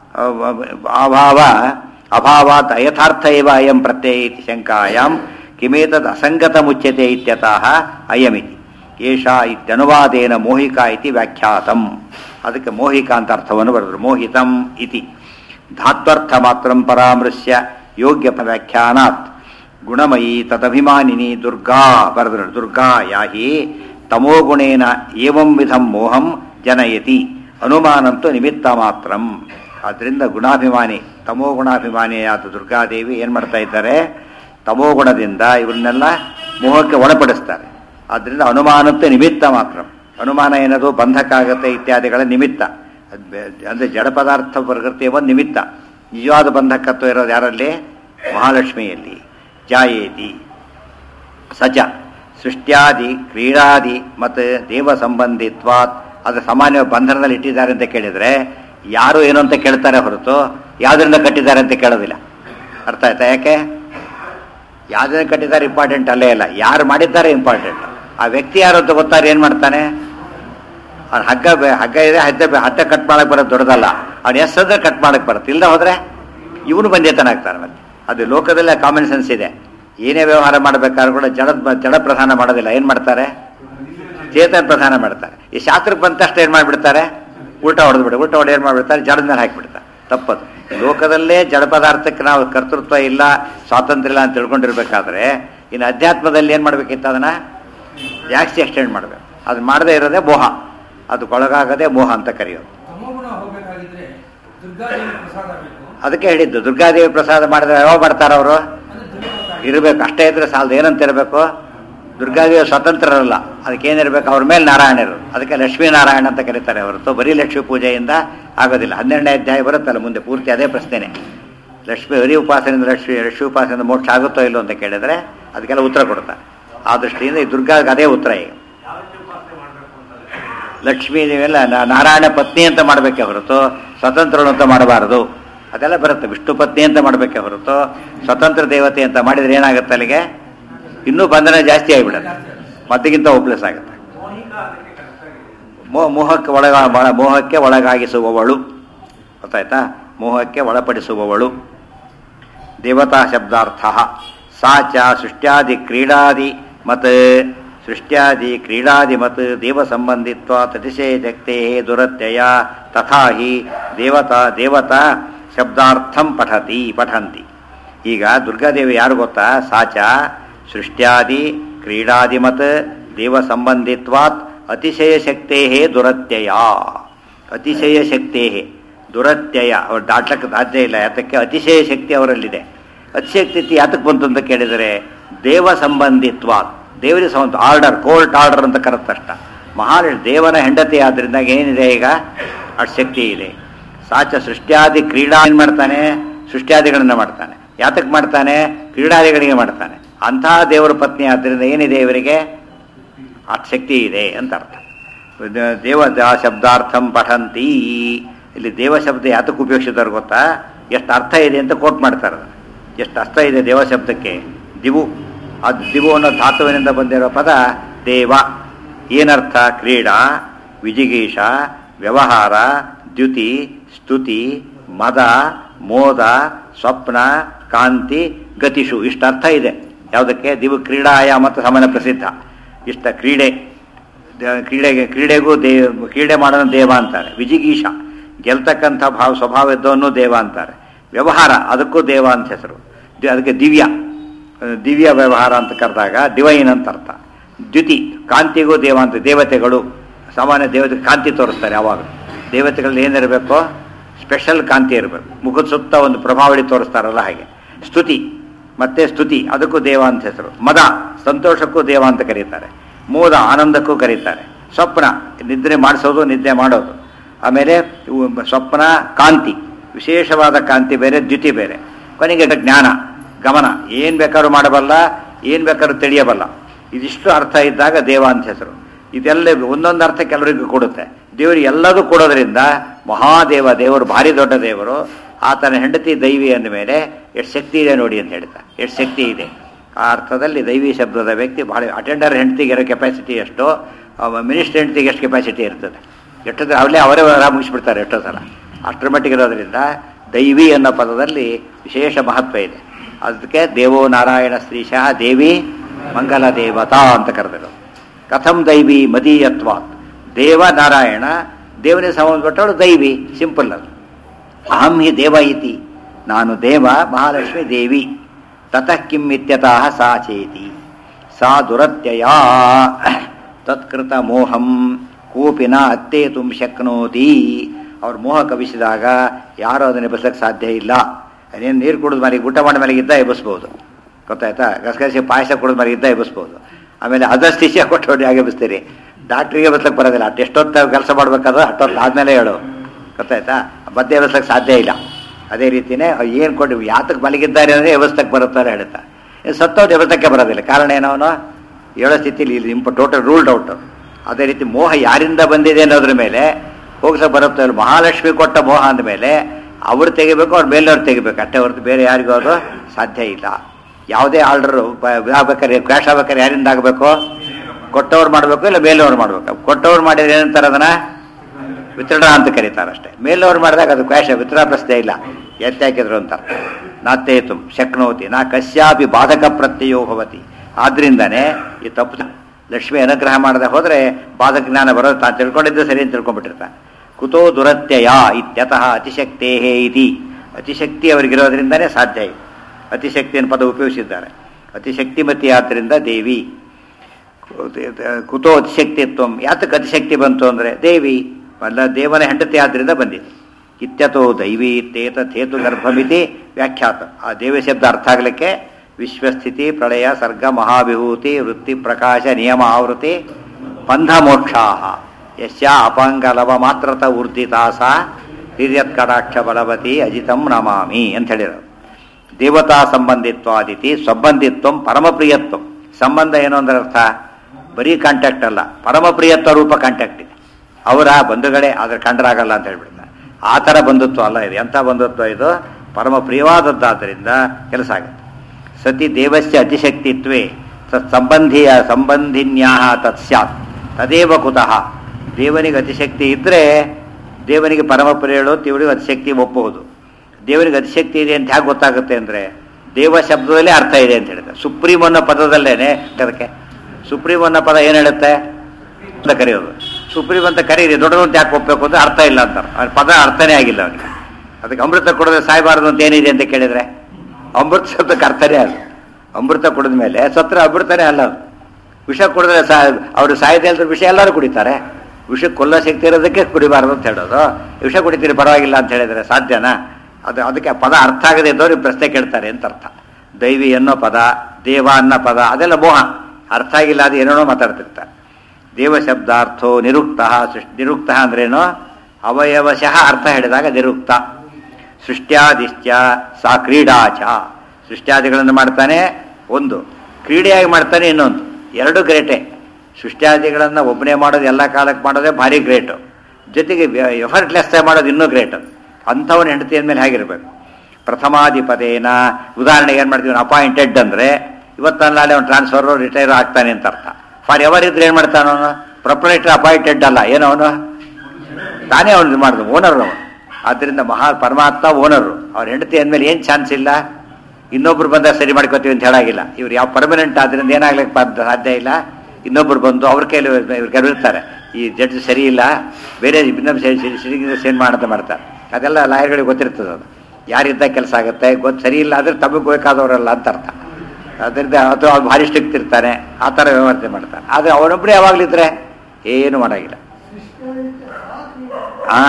ಅಭಾವ ಅಭಾವಾತ್ ಅಯಥಾರ್ಥ ಇವ ಅಯಂ ಪ್ರತ್ಯಯ ಇತಿ ಶಂಕಾಯಾಂ ಕಿಮೇತದ್ ಅಸಂಗತ ಮುಚ್ಯತೆ ಇತ್ಯತಃ ಅಯಮಿತಿ ಏಷಾ ಇತ್ಯನುವಾದೇನ ಮೋಹಿಕಾ ಇತಿ ವ್ಯಾಖ್ಯಾತಂ ಅದಕ್ಕೆ ಮೋಹಿಕಾ ಅಂತ ಅರ್ಥವನ್ನು ಬರೆದರು ಮೋಹಿತಂ ಇತಿ ಧಾತ್ವರ್ಥ ಮಾತ್ರ ಪರಾಮೃಶ್ಯ ಯೋಗ್ಯ ವ್ಯಾಖ್ಯಾನಾತ್ ಗುಣಮಯಿ ತದಭಿಮಾನಿನಿ ದುರ್ಗಾ ಬರೆದರು ದುರ್ಗಾ ಯಾಹಿ ತಮೋಗುಣೇನ ಏವಂ ವಿಧಂ ಮೋಹಂ ಜನಯತಿ ಅನುಮಾನಂತೂ ನಿಮಿತ್ತ ಮಾತ್ರಂ ಆದ್ದರಿಂದ ಗುಣಾಭಿಮಾನಿ ತಮೋ ಗುಣಾಭಿಮಾನಿಯಾದ ದುರ್ಗಾದೇವಿ ಏನು ಮಾಡ್ತಾ ಇದ್ದಾರೆ ತಮೋ ಗುಣದಿಂದ ಇವನ್ನೆಲ್ಲ ಮೋಹಕ್ಕೆ ಒಳಪಡಿಸ್ತಾರೆ ಆದ್ದರಿಂದ ಅನುಮಾನಂತೆ ನಿಮಿತ್ತ ಮಾತ್ರ ಅನುಮಾನ ಏನದು ಬಂಧಕ್ಕಾಗತ್ತೆ ಇತ್ಯಾದಿಗಳ ನಿಮಿತ್ತ ಅದ್ ಬೆ- ಅಂದ್ರೆ ಜಡ ಪದಾರ್ಥ ಪ್ರಕೃತಿಯ ಒಂದು ನಿಮಿತ್ತ ನಿಜವಾದ ಬಂಧಕತ್ವ ಇರೋದು ಯಾರಲ್ಲಿ ಮಹಾಲಕ್ಷ್ಮಿಯಲ್ಲಿ ಜಾಯೇತಿ ಸಚ ಸೃಷ್ಟ್ಯಾದಿ ಕ್ರೀಡಾದಿ ಮತ್ತು ದೇವ ಸಂಬಂಧಿತ್ವಾತ್ ಅದು ಸಾಮಾನ್ಯ ಬಂಧನದಲ್ಲಿ ಇಟ್ಟಿದ್ದಾರೆ ಅಂತ ಕೇಳಿದರೆ ಯಾರು ಏನು ಅಂತ ಕೇಳ್ತಾರೆ ಹೊರತು ಯಾವುದರಿಂದ ಕಟ್ಟಿದ್ದಾರೆ ಅಂತ ಕೇಳೋದಿಲ್ಲ ಅರ್ಥ ಆಯ್ತಾ ಯಾಕೆ ಯಾವುದರಿಂದ ಕಟ್ಟಿದ್ದಾರೆ ಇಂಪಾರ್ಟೆಂಟ್ ಅಲ್ಲೇ ಇಲ್ಲ ಯಾರು ಮಾಡಿದ್ದಾರೆ ಇಂಪಾರ್ಟೆಂಟ್ ಆ ವ್ಯಕ್ತಿ ಯಾರು ಅಂತ ಗೊತ್ತಾರೆ ಏನು ಮಾಡ್ತಾನೆ ಅವ್ನು ಹಗ್ಗ ಬೆ- ಹಗ್ಗ ಇದೆ ಹಗ್ಗ ಬೆ- ಹಗ್ಗ ಕಟ್ ಮಾಡಕ್ಕೆ ಬರೋದು ದೊಡ್ಡದಲ್ಲ ಅವ್ನು ಎಸ್ ಅಂದ್ರೆ ಕಟ್ ಮಾಡಕ್ಕೆ ಬರುತ್ತೆ ಇಲ್ಲದೆ ಹೋದ್ರೆ ಇವನು ಬಂದೇತನಾಗ್ತಾನೆ ಮತ್ತೆ ಅದು ಲೋಕದಲ್ಲೇ ಕಾಮನ್ ಸೆನ್ಸ್ ಇದೆ ಏನೇ ವ್ಯವಹಾರ ಮಾಡಬೇಕಾದ್ರೂ ಕೂಡ ಜಡ ಜಡ ಪ್ರಧಾನ ಮಾಡೋದಿಲ್ಲ ಏನು ಮಾಡ್ತಾರೆ ಚೇತನ ಪ್ರಧಾನ ಮಾಡ್ತಾರೆ ಈ ಶಾಸ್ತ್ರಕ್ಕೆ ಬಂದ ತಕ್ಷಣ ಏನು ಮಾಡಿಬಿಡ್ತಾರೆ ಉಲ್ಟಾ ಹೊಡೆದು ಬಿಡು ಉಲ್ಟಾ ಹೊಡೆ ಏನು ಮಾಡಿಬಿಡ್ತಾರೆ ಜಡದ ಮೇಲೆ ಹಾಕಿಬಿಡ್ತಾರೆ ತಪ್ಪದು ಲೋಕದಲ್ಲೇ ಜಡ ಪದಾರ್ಥಕ್ಕೆ ನಾವು ಕರ್ತೃತ್ವ ಇಲ್ಲ ಸ್ವಾತಂತ್ರ್ಯ ಇಲ್ಲ ಅಂತ ತಿಳ್ಕೊಂಡಿರ್ಬೇಕಾದ್ರೆ ಇನ್ನು ಅಧ್ಯಾತ್ಮದಲ್ಲಿ ಏನು ಮಾಡಬೇಕಿತ್ತು ಅದನ್ನು ಜಾಸ್ತಿ ಎಕ್ಸ್ಟೆಂಡ್ ಮಾಡಬೇಕು ಅದು ಮಾಡದೇ ಇರೋದೇ ಮೋಹ ಅದು ಒಳಗಾಗದೆ ಮೋಹ ಅಂತ ಕರೆಯೋದು ತಮೋಗುಣ ಹೋಗ್ಬೇಕಾಗಿದ್ರೆ ದುರ್ಗಾದೇವಿ ಪ್ರಸಾದ ಬೇಕು ಅದಕ್ಕೆ ಹೇಳಿದ್ದು ದುರ್ಗಾದೇವಿ ಪ್ರಸಾದ ಮಾಡಿದ್ರೆ ಯಾವಾಗ ಮಾಡ್ತಾರೆ ಅವರು ಅಂದ್ರೆ ದುರ್ಗಾವತಾರ ಇರಬೇಕು ಅಷ್ಟೇ ಇದ್ರೆ ಸಾಲದು ಏನಂತ ಇರಬೇಕು ದುರ್ಗಾದೇವಿ ಸ್ವತಂತ್ರರಲ್ಲ ಅದಕ್ಕೇನಿರ್ಬೇಕು ಅವ್ರ ಮೇಲೆ ನಾರಾಯಣ ಇರೋದು ಅದಕ್ಕೆ ಲಕ್ಷ್ಮೀ ನಾರಾಯಣ ಅಂತ ಕರೀತಾರೆ ಹೊರತು ಬರೀ ಲಕ್ಷ್ಮೀ ಪೂಜೆಯಿಂದ ಆಗೋದಿಲ್ಲ ಹನ್ನೆರಡನೇ ಅಧ್ಯಾಯ ಬರುತ್ತಲ್ಲ ಮುಂದೆ ಪೂರ್ತಿ ಅದೇ ಪ್ರಶ್ನೆನೆ ಲಕ್ಷ್ಮಿ ಹರಿ ಉಪಾಸನೆಯಿಂದ ಲಕ್ಷ್ಮಿ ಲಕ್ಷ್ಮೀ ಉಪಾಸನೆಯಿಂದ ಮೋಕ್ಷ ಆಗುತ್ತೋ ಇಲ್ಲೋ ಅಂತ ಕೇಳಿದ್ರೆ ಅದಕ್ಕೆಲ್ಲ ಉತ್ತರ ಕೊಡ್ತಾರೆ ಆ ದೃಷ್ಟಿಯಿಂದ ಈ ದುರ್ಗಾಗೆ ಅದೇ ಉತ್ತರ ಈಗ ಲಕ್ಷ್ಮೀ ದೇವಿಯಲ್ಲ ನಾ- ನಾರಾಯಣ ಪತ್ನಿ ಅಂತ ಮಾಡಬೇಕೆ ಹೊರತು ಸ್ವತಂತ್ರಳು ಅಂತ ಮಾಡಬಾರದು ಅದೆಲ್ಲ ಬರುತ್ತೆ ವಿಷ್ಣು ಪತ್ನಿ ಅಂತ ಮಾಡಬೇಕೆ ಹೊರತು ಸ್ವತಂತ್ರ ದೇವತೆ ಅಂತ ಮಾಡಿದ್ರೆ ಏನಾಗುತ್ತೆ ಅಲ್ಲಿಗೆ ಇನ್ನೂ ಬಂಧನ ಜಾಸ್ತಿ ಆಗಿಬಿಡುತ್ತೆ ಮತ್ತಿಗಿಂತ ಹೋಪ್ಲೆಸ್ ಆಗುತ್ತೆ ಮೋಹಿಕ ಅದಕ್ಕೆ ಕರೆಕ್ಟ್ ಆಗಿದೆ ಮೋ ಮೋಹಕ್ಕೆ ಒಳಗ ಒಳ- ಮೋಹಕ್ಕೆ ಒಳಗಾಗಿಸುವವಳು ಗೊತ್ತಾಯ್ತಾ ಮೋಹಕ್ಕೆ ಒಳಪಡಿಸುವವಳು ದೇವತಾ ಶಬ್ದಾರ್ಥ ಸಾ ಚ ಸೃಷ್ಟ್ಯಾದಿ ಕ್ರೀಡಾದಿ ಮತ್ ಸೃಷ್ಟ್ಯಾದಿ ಕ್ರೀಡಾದಿ ಮತ್ ದೇವ ಸಂಬಂಧಿತ್ವ ತತಿಶಯ ಶಕ್ತೆ ದುರತ್ಯಯ ತಥಾ ಹಿ ದೇವತಾ ದೇವತಾ ಶಬ್ದಾರ್ಥಂ ಪಠತಿ ಪಠಂತಿ ಈಗ ದುರ್ಗಾದೇವಿ ಯಾರು ಗೊತ್ತಾ ಸಾಚ ಸೃಷ್ಟ್ಯಾದಿ ಕ್ರೀಡಾದಿ ಮತ್ ದೇವ ಸಂಬಂಧಿತ್ವಾತ್ ಅತಿಶಯ ಶಕ್ತೇ ದುರತ್ಯಯ ಅತಿಶಯ ಶಕ್ತೇ ದುರತ್ಯಯ ಅವ್ರು ದಾಟ್ಲಕ್ಕೆ ಸಾಧ್ಯ ಇಲ್ಲ ಯಾತಕ್ಕೆ ಅತಿಶಯ ಶಕ್ತಿ ಅವರಲ್ಲಿದೆ ಅತಿಶಕ್ತಿ ಯಾತಕ್ಕೆ ಬಂತು ಅಂತ ಕೇಳಿದರೆ ದೇವ ಸಂಬಂಧಿತ್ವ ದೇವರಿಗೆ ಸಂಬಂಧ ಆರ್ಡರ್ ಕೋರ್ಟ್ ಆರ್ಡರ್ ಅಂತ ಕರೆತಷ್ಟ ಮಹಾನ್ ದೇವನ ಹೆಂಡತಿ ಆದ್ರಿಂದ ಏನಿದೆ ಈಗ ಅಷ್ಟು ಶಕ್ತಿ ಇದೆ ಸಾಚ ಸೃಷ್ಟ್ಯಾದಿ ಕ್ರೀಡಾ ಏನ್ ಮಾಡ್ತಾನೆ ಸೃಷ್ಟ್ಯಾದಿಗಳನ್ನ ಮಾಡ್ತಾನೆ ಯಾತಕ್ಕೆ ಮಾಡ್ತಾನೆ ಕ್ರೀಡಾದಿಗಳಿಗೆ ಮಾಡ್ತಾನೆ ಅಂತಹ ದೇವರ ಪತ್ನಿ ಆದ್ರಿಂದ ಏನಿದೆ ಇವರಿಗೆ ಆ ಶಕ್ತಿ ಇದೆ ಅಂತ ಅರ್ಥ ದ- ದೇವ ದ- ಶಬ್ದಾರ್ಥಂ ಪಠಂತಿ ಇಲ್ಲಿ ದೇವ ಶಬ್ದ ಯಾತಕ್ಕೆ ಉಪಯೋಗಿಸಿದಾರೆ ಗೊತ್ತಾ ಎಷ್ಟು ಅರ್ಥ ಇದೆ ಅಂತ ಕೋಟ್ ಮಾಡ್ತಾರೆ ಅದನ್ನ. ಎಷ್ಟು ಅರ್ಥ ಇದೆ ದೇವ ಶಬ್ದಕ್ಕೆ ದಿವು ಅದು ದಿವು ಅನ್ನೋ ಧಾತುವಿನಿಂದ ಬಂದಿರೋ ಪದ ದೇವ ಏನರ್ಥ ಕ್ರೀಡಾ ವಿಜಿಗೀಷ ವ್ಯವಹಾರ ದ್ಯುತಿ ಸ್ತುತಿ ಮದ ಮೋದ ಸ್ವಪ್ನ ಕಾಂತಿ ಗತಿಷು ಇಷ್ಟು ಅರ್ಥ ಇದೆ ಯಾವುದಕ್ಕೆ ದಿವು ಕ್ರೀಡಾಯ ಮತ್ತು ಸಾಮಾನ್ಯ ಪ್ರಸಿದ್ಧ ಇಷ್ಟ ಕ್ರೀಡೆ ದ- ಕ್ರೀಡೆಗೆ ಕ್ರೀಡೆಗೂ ದೇವ ಕ್ರೀಡೆ ಮಾಡೋನು ದೇವ ಅಂತಾರೆ ವಿಜಿಗೀಷ ಗೆಲ್ತಕ್ಕಂಥ ಭಾವ ಸ್ವಭಾವ ಇದ್ದವನು ದೇವ ಅಂತಾರೆ ವ್ಯವಹಾರ ಅದಕ್ಕೂ ದೇವ ಅಂತ ಹೆಸರು ದಿ- ಅದಕ್ಕೆ ದಿವ್ಯ ಅಹ್, ದಿವ್ಯ ವ್ಯವಹಾರ ಅಂತ ಕರೆದಾಗ ಡಿವೈನ್ ಅಂತ ಅರ್ಥ ದ್ಯುತಿ ಕಾಂತಿಗೂ ದೇವ ಅಂತ ದೇವತೆಗಳು ಸಾಮಾನ್ಯ ದೇವತೆ ಕಾಂತಿ ತೋರಿಸ್ತಾರೆ ಯಾವಾಗ ದೇವತೆಗಳಲ್ಲಿ ಏನಿರಬೇಕು ಸ್ಪೆಷಲ್ ಕಾಂತಿ ಇರಬೇಕು ಮುಖದ ಸುತ್ತ ಒಂದು ಪ್ರಭಾವಳಿ ತೋರಿಸ್ತಾರಲ್ಲ ಹಾಗೆ ಸ್ತುತಿ ಮತ್ತೆ ಸ್ತುತಿ ಅದಕ್ಕೂ ದೇವ ಅಂತ ಹೆಸರು ಮದ ಸಂತೋಷಕ್ಕೂ ದೇವ ಅಂತ ಕರೀತಾರೆ ಮೋದ ಆನಂದಕ್ಕೂ ಕರೀತಾರೆ ಸ್ವಪ್ನ ನಿದ್ರೆ ಮಾಡಿಸೋದು ನಿದ್ದೆ ಮಾಡೋದು ಆಮೇಲೆ ಇವು ಸ್ವಪ್ನ ಕಾಂತಿ ವಿಶೇಷವಾದ ಕಾಂತಿ ಬೇರೆ ದ್ಯುತಿ ಬೇರೆ ಕೊನೆಗೆ ಜ್ಞಾನ ಗಮನ ಏನು ಬೇಕಾದ್ರೂ ಮಾಡಬಲ್ಲ ಏನು ಬೇಕಾದ್ರೂ ತಿಳಿಯಬಲ್ಲ ಇದಿಷ್ಟು ಅರ್ಥ ಇದ್ದಾಗ ದೇವ ಅಂತ ಹೆಸರು ಇದೆಲ್ಲ ಒಂದೊಂದು ಅರ್ಥ ಕೆಲವರಿಗೆ ಕೊಡುತ್ತೆ ದೇವರು ಎಲ್ಲದೂ ಕೊಡೋದ್ರಿಂದ ಮಹಾದೇವ ದೇವರು ಭಾರಿ ದೊಡ್ಡ ದೇವರು ಆತನ ಹೆಂಡತಿ ದೈವಿ ಅಂದ ಮೇಲೆ ಎಷ್ಟು ಶಕ್ತಿ ಇದೆ ನೋಡಿ ಅಂತ ಹೇಳ್ತಾ ಎಷ್ಟು ಶಕ್ತಿ ಇದೆ ಆ ಅರ್ಥದಲ್ಲಿ ದೈವಿ ಶಬ್ದದ ವ್ಯಕ್ತಿ ಭಾಳ ಅಟೆಂಡರ್ ಹೆಂಡತಿಗೆ ಇರೋ ಕೆಪಾಸಿಟಿ ಎಷ್ಟು ಮಿನಿಸ್ಟರ್ ಹೆಂಡತಿಗೆ ಎಷ್ಟು ಕೆಪಾಸಿಟಿ ಇರ್ತದೆ ಎಷ್ಟೊಂದು ಅವಲೇ ಅವರೇ ಆರಾಮ್ ಮುಗಿಸ್ಬಿಡ್ತಾರೆ ಎಷ್ಟೋ ಸಲ ಅಷ್ಟರ ಮಟ್ಟಿಗೆ ಇರೋದ್ರಿಂದ ದೈವಿ ಅನ್ನೋ ಪದದಲ್ಲಿ ವಿಶೇಷ ಮಹತ್ವ ಇದೆ ಅದಕ್ಕೆ ದೇವೋ ನಾರಾಯಣ ಶ್ರೀಶಃ ದೇವಿ ಮಂಗಲ ದೇವತಾ ಅಂತ ಕರೆದರು ಕಥಂ ದೈವಿ ಮದೀಯತ್ವ ದೇವ ನಾರಾಯಣ ದೇವನಿಗೆ ಸಂಬಂಧಪಟ್ಟವಳು ದೈವಿ ಸಿಂಪಲ್ ಅದು ಅಹಂ ಹಿ ದೇವ ಇತಿ ನಾನು ದೇವ ಮಹಾಲಕ್ಷ್ಮಿ ದೇವಿ ತತಃ ಕಿಂ ಇತ್ಯತಃ ಸಾ ಚೇತಿ ಸಾ ದುರತ್ಯಯ ತತ್ಕೃತ ಮೋಹಂ ಕೂಪಿನ ಅತ್ತೇತುಂ ಶಕ್ನೋತಿ ಅವ್ರ ಮೋಹ ಕವಿಸಿದಾಗ ಯಾರೂ ಅದನ್ನು ಎಬ್ಬಿಸಕ್ಕೆ ಸಾಧ್ಯ ಇಲ್ಲ ಅದೇನು ನೀರು ಕುಡಿದ ಮೇಲೆ ಊಟ ಮಾಡಿದ ಮೇಲೆ ಇದ್ದ ಎಬ್ಬಿಸ್ಬೋದು ಗೊತ್ತಾಯ್ತಾ ಗಸಗಸೆ ಪಾಯಸ ಕುಡಿದ ಮೇಲೆ ಇದ್ದ ಎಬ್ಬಿಸ್ಬೋದು ಆಮೇಲೆ ಅದಸ್ತಿಷ್ಯ ಕೊಟ್ಟು ಹೊಡಿ ಹಾಗೆ ಎಬ್ಬಿಸ್ತೀರಿ ಡಾಕ್ಟ್ರಿಗೆ ಎಬ್ಬಿಸ್ಲಕ್ಕೆ ಬರೋದಿಲ್ಲ ಅಷ್ಟು ಎಷ್ಟೊತ್ತು ಕೆಲಸ ಮಾಡ್ಬೇಕಾದ್ರೆ ಅಷ್ಟೊತ್ತು ಆದಮೇಲೆ ಹೇಳು ಗೊತ್ತಾಯ್ತಾ ಮಧ್ಯೆ ಎಬ್ಬಿಸ್ಲಕ್ಕೆ ಸಾಧ್ಯ ಇಲ್ಲ ಅದೇ ರೀತಿಯೇ ಏನು ಕೊಟ್ಟು ಯಾತಕ್ಕೆ ಮಲಗಿದ್ದಾರೆ ಅಂದರೆ ವ್ಯವಸ್ಥೆಗೆ ಬರುತ್ತಾರೆ ಹೇಳ್ತಾ ಸತ್ತೋದು ವ್ಯವಸ್ಥೆಗೆ ಬರೋದಿಲ್ಲ ಕಾರಣ ಏನವನು ಹೇಳೋ ಸ್ಥಿತಿಲಿ ಇಲ್ಲಿ ಇಂಪ ಟೋಟಲ್ ರೂಲ್ಡ್ ಔಟ್ ಅದೇ ರೀತಿ ಮೋಹ ಯಾರಿಂದ ಬಂದಿದೆ ಅನ್ನೋದ್ರ ಮೇಲೆ ಹೋಗ್ಸ ಬರುತ್ತೆ ಇಲ್ಲ ಮಹಾಲಕ್ಷ್ಮಿ ಕೊಟ್ಟ ಮೋಹ ಅಂದಮೇಲೆ ಅವ್ರು ತೆಗಿಬೇಕು ಅವ್ರ ಮೇಲವ್ರು ತೆಗಿಬೇಕು ಅಷ್ಟೇ ಹೊರತು ಬೇರೆ ಯಾರಿಗೂ ಅದು ಸಾಧ್ಯ ಇಲ್ಲ ಯಾವುದೇ ಆರ್ಡರು ಆಗ್ಬೇಕಾದ್ರೆ ಕ್ರ್ಯಾಶ್ ಆಗ್ಬೇಕಾದ್ರೆ ಯಾರಿಂದ ಆಗಬೇಕು ಕೊಟ್ಟವ್ರು ಮಾಡಬೇಕು ಇಲ್ಲ ಮೇಲವ್ರು ಮಾಡಬೇಕು ಕೊಟ್ಟವ್ರು ಮಾಡಿದ್ರೆ ಏನಂತಾರೆ ಅದನ್ನ ವಿತರಣಾ ಅಂತ ಕರೀತಾರೆ ಅಷ್ಟೇ ಮೇಲವ್ರು ಮಾಡಿದಾಗ ಅದು ಕ್ವಾಶ ವಿತರಣಾ ಪ್ರಶ್ನೆ ಇಲ್ಲ ಎತ್ತಿ ಹಾಕಿದ್ರು ಅಂತ ನಾತ್ತೇತು ಶಕ್ನೋತಿ ನಾ ಕಶ್ಯಾಪಿ ಬಾಧಕ ಪ್ರತ್ಯಯೋ ಭವತಿ ಆದ್ರಿಂದಾನೇ ಈ ತಪ್ಪು ಲಕ್ಷ್ಮಿ ಅನುಗ್ರಹ ಮಾಡದೆ ಹೋದ್ರೆ ಬಾಧಕ ಜ್ಞಾನ ಬರೋದು ತಾನು ತಿಳ್ಕೊಂಡಿದ್ದು ಸರಿ ಅಂತ ತಿಳ್ಕೊಂಡ್ಬಿಟ್ಟಿರ್ತಾನೆ ಕುತೋ ದುರತ್ಯಯ ಇತ್ಯತಃ ಅತಿಶಕ್ತೇ ಇತಿ ಅತಿಶಕ್ತಿ ಅವರಿಗಿರೋದ್ರಿಂದನೇ ಸಾಧ್ಯ ಇದೆ ಅತಿಶಕ್ತಿಯನ್ನು ಪದ ಉಪಯೋಗಿಸಿದ್ದಾರೆ ಅತಿಶಕ್ತಿಮತಿ ಆದ್ದರಿಂದ ದೇವಿ ಕುತೋ ಅತಿಶಕ್ತಿತ್ವ ಯಾತಕ್ಕೆ ಅತಿಶಕ್ತಿ ಬಂತು ಅಂದರೆ ದೇವಿ ಅಲ್ಲ ದೇವನ ಹೆಂಡತಿ ಆದ್ದರಿಂದ ಬಂದಿದೆ ಇತ್ಯತೋ ದೈವಿ ತೇತ ಥೇತು ಗರ್ಭಮಿತಿ ವ್ಯಾಖ್ಯಾತ ಆ ದೇವಿ ಶಬ್ದ ಅರ್ಥ ಆಗಲಿಕ್ಕೆ ವಿಶ್ವಸ್ಥಿತಿ ಪ್ರಳಯ ಸರ್ಗ ಮಹಾವಿಭೂತಿ ವೃತ್ತಿ ಪ್ರಕಾಶ ನಿಯಮ ಆವೃತ್ತಿ ಬಂಧ ಮೋಕ್ಷಾ ಯಶ್ಯ ಅಪಂಗಲವ ಮಾತ್ರತ ಊರ್ಜಿತಾಸ ಹಿರಿಯತ್ ಕಟಾಕ್ಷ ಬಲವತಿ ಅಜಿತಂ ನಮಾಮಿ ಅಂತ ಹೇಳಿರೋದು ದೇವತಾ ಸಂಬಂಧಿತ್ವಾದಿತಿ ಸಂಬಂಧಿತ್ವ ಪರಮಪ್ರಿಯತ್ವ ಸಂಬಂಧ ಏನು ಅಂದ್ರೆ ಅರ್ಥ ಬರೀ ಕಾಂಟ್ಯಾಕ್ಟ್ ಅಲ್ಲ ಪರಮಪ್ರಿಯತ್ವ ರೂಪ ಕಾಂಟ್ಯಾಕ್ಟ್ ಇದೆ ಅವರ ಬಂಧುಗಳೇ ಆದ್ರೆ ಕಂಡರಾಗಲ್ಲ ಅಂತ ಹೇಳ್ಬಿಡ್ತಾರೆ ಆ ಥರ ಬಂಧುತ್ವ ಅಲ್ಲ ಇದು ಎಂಥ ಬಂಧುತ್ವ ಇದು ಪರಮ ಪ್ರಿಯವಾದದ್ದಾದ್ದರಿಂದ ಕೆಲಸ ಆಗುತ್ತೆ ಸತಿ ದೇವಸ್ಯ ಅತಿಶಕ್ತಿತ್ವೇ ತತ್ ಸಂಬಂಧಿಯ ಸಂಬಂಧಿನ್ಯಾ ತತ್ ಸ್ಯಾತ್ ತದೇವ ಕುತಃ ದೇವನಿಗೆ ಅತಿಶಕ್ತಿ ಇದ್ದರೆ ದೇವನಿಗೆ ಪರಮಪ್ರಿಯಳು ತಿವಳಿಗೆ ಅತಿಶಕ್ತಿ ಒಪ್ಪಬಹುದು ದೇವನಿಗೆ ಅತಿಶಕ್ತಿ ಇದೆ ಅಂತ ಹೇಗೆ ಗೊತ್ತಾಗುತ್ತೆ ಅಂದರೆ ದೇವ ಶಬ್ದದಲ್ಲೇ ಅರ್ಥ ಇದೆ ಅಂತ ಹೇಳಿದೆ ಸುಪ್ರೀಂ ಅನ್ನೋ ಪದದಲ್ಲೇನೆ ಅದಕ್ಕೆ ಸುಪ್ರೀಂ ಅನ್ನೋ ಪದ ಏನು ಹೇಳುತ್ತೆ ಅಂತ ಕರೆಯೋದು ಸುಪ್ರೀಂ ಅಂತ ಕರೀರಿ ದೊಡ್ಡದಂತ ಯಾಕೆ ಒಪ್ಪಬೇಕು ಅಂತ ಅರ್ಥ ಇಲ್ಲ ಅಂತಾರೆ ಅವ್ರ ಪದ ಅರ್ಥನೇ ಆಗಿಲ್ಲ ಅವನಿಗೆ ಅದಕ್ಕೆ ಅಮೃತ ಕೊಡದೆ ಸಾಯಬಾರದು ಅಂತ ಏನಿದೆ ಅಂತ ಕೇಳಿದ್ರೆ ಅಮೃತ ಶಬ್ದಕ್ಕೆ ಅರ್ಥನೇ ಅಲ್ಲ ಅಮೃತ ಕುಡಿದ ಮೇಲೆ ಸತ್ರ ಅಮೃತನೇ ಅಲ್ಲ ಅದು ವಿಷ ಕುಡಿದ್ರೆ ಸಾ ಅವರು ಸಾಯದೆ ಇಲ್ದ್ರ ವಿಷ ಎಲ್ಲರೂ ಕುಡಿತಾರೆ ವಿಷ ಕೊಲ್ಲ ಶಕ್ತಿ ಇರೋದಕ್ಕೆ ಕುಡಿಬಾರ್ದು ಅಂತ ಹೇಳೋದು ವಿಷ ಕುಡಿತೀರಿ ಪರವಾಗಿಲ್ಲ ಅಂತ ಹೇಳಿದ್ರೆ ಸಾಧ್ಯನಾ ಅದು ಅದಕ್ಕೆ ಆ ಪದ ಅರ್ಥ ಆಗದೆ ಇದ್ದವ್ರು ಈ ಪ್ರಶ್ನೆ ಕೇಳ್ತಾರೆ ಅಂತ ಅರ್ಥ ದೈವಿ ಅನ್ನೋ ಪದ ದೇವ ಅನ್ನೋ ಪದ ಅದೆಲ್ಲ ಮೋಹ ಅರ್ಥ ಆಗಿಲ್ಲ ಅದು ಏನೇನೋ ಮಾತಾಡ್ತಿರ್ತಾರೆ ದೇವ ಶಬ್ದಾರ್ಥೋ ನಿರುಕ್ತ ಸೃಷ್ಟಿ ನಿರುಕ್ತ ಅಂದ್ರೇನು ಅವಯವಶಃ ಅರ್ಥ ಹೇಳಿದಾಗ ನಿರುಕ್ತ ಸೃಷ್ಟ್ಯಾದಿಶ್ಚ ಸಾ ಕ್ರೀಡಾಚ ಸೃಷ್ಟ್ಯಾದಿಗಳನ್ನು ಮಾಡ್ತಾನೆ ಒಂದು ಕ್ರೀಡೆಯಾಗಿ ಮಾಡ್ತಾನೆ ಇನ್ನೊಂದು ಎರಡು ಗ್ರೇಟೆ ಸೃಷ್ಟ್ಯಾದಿಗಳನ್ನು ಒಬ್ಬನೇ ಮಾಡೋದು ಎಲ್ಲ ಕಾಲಕ್ಕೆ ಮಾಡೋದೇ ಭಾರಿ ಗ್ರೇಟು ಜೊತೆಗೆ ಎಫರ್ಟ್ಲೆಸ್ ಮಾಡೋದು ಇನ್ನೂ ಗ್ರೇಟ್ ಅಂಥವನ ಹೆಂಡತಿಯ ಮೇಲೆ ಹೇಗಿರಬೇಕು ಪ್ರಥಮಾಧಿಪದೇನ ಉದಾಹರಣೆಗೆ ಏನು ಮಾಡ್ತೀವಿ ಅಪಾಯಿಂಟೆಡ್ ಅಂದರೆ ಇವತ್ತಲ್ಲ ನಾಳೆ ಅವ್ನು ಟ್ರಾನ್ಸ್ಫರು ರಿಟೈರ್ ಆಗ್ತಾನೆ ಅಂತ ಅರ್ಥ ಫಾರ್ ಎವರ್ ಇದ್ರೆ ಏನು ಮಾಡ್ತಾನೆ ಅವನು ಪ್ರೊಪರೇಟರ್ ಅಪಾಯಿಂಟೆಡ್ ಅಲ್ಲ ಏನು ಅವನು ತಾನೇ ಅವನು ಇದು ಮಾಡಿದ್ರು ಓನರ್ ಅವನು ಆದ್ದರಿಂದ ಮಹಾ ಪರಮಾತ್ಮ ಓನರು ಅವ್ರ ಹೆಂಡತಿ ಅಂದಮೇಲೆ ಏನು ಚಾನ್ಸ್ ಇಲ್ಲ ಇನ್ನೊಬ್ರು ಬಂದಾಗ ಸರಿ ಮಾಡ್ಕೋತೀವಿ ಅಂತ ಹೇಳಾಗಿಲ್ಲ ಇವ್ರು ಯಾವ ಪರ್ಮನೆಂಟ್ ಆದ್ರಿಂದ ಏನಾಗ್ಲಿಕ್ಕೆ ಸಾಧ್ಯ- ಸಾಧ್ಯ ಇಲ್ಲ ಇನ್ನೊಬ್ರು ಬಂದು ಅವ್ರ ಕೈಲಿ ಇವ್ರು ಗೆಲ್ಲಿರ್ತಾರೆ ಈ ಜಡ್ಜ್ ಸರಿ ಇಲ್ಲ ಬೇರೆ ಇನ್ನೊಬ್ಬ ಸರಿ ಸರಿ ಸರಿ ಸರಿ ಮಾಡಂತ ಮಾಡ್ತಾರೆ ಅದೆಲ್ಲ ಲಾಯರ್ಗಳಿಗೆ ಗೊತ್ತಿರ್ತದೆ ಅದು ಯಾರಿದ್ದಾಗ ಕೆಲಸ ಆಗುತ್ತೆ ಗೊತ್ತು ಸರಿ ಇಲ್ಲ ಆದರೆ ತಮಗೆ ಬೇಕಾದವರಲ್ಲ ಅಂತ ಅರ್ಥ ಅದರಿಂದ ಅದು ಅವ್ರು ಭಾರಿ ಸ್ಟ್ರಿಕ್ಟ್ ಇರ್ತಾನೆ ಆ ಥರ ವ್ಯವಸ್ಥೆ ಮಾಡ್ತಾನೆ ಆದರೆ ಅವನೊಬ್ಬರೇ ಯಾವಾಗಲಿದ್ರೆ ಏನು ಮಾಡೋಂಗಿಲ್ಲ ಆ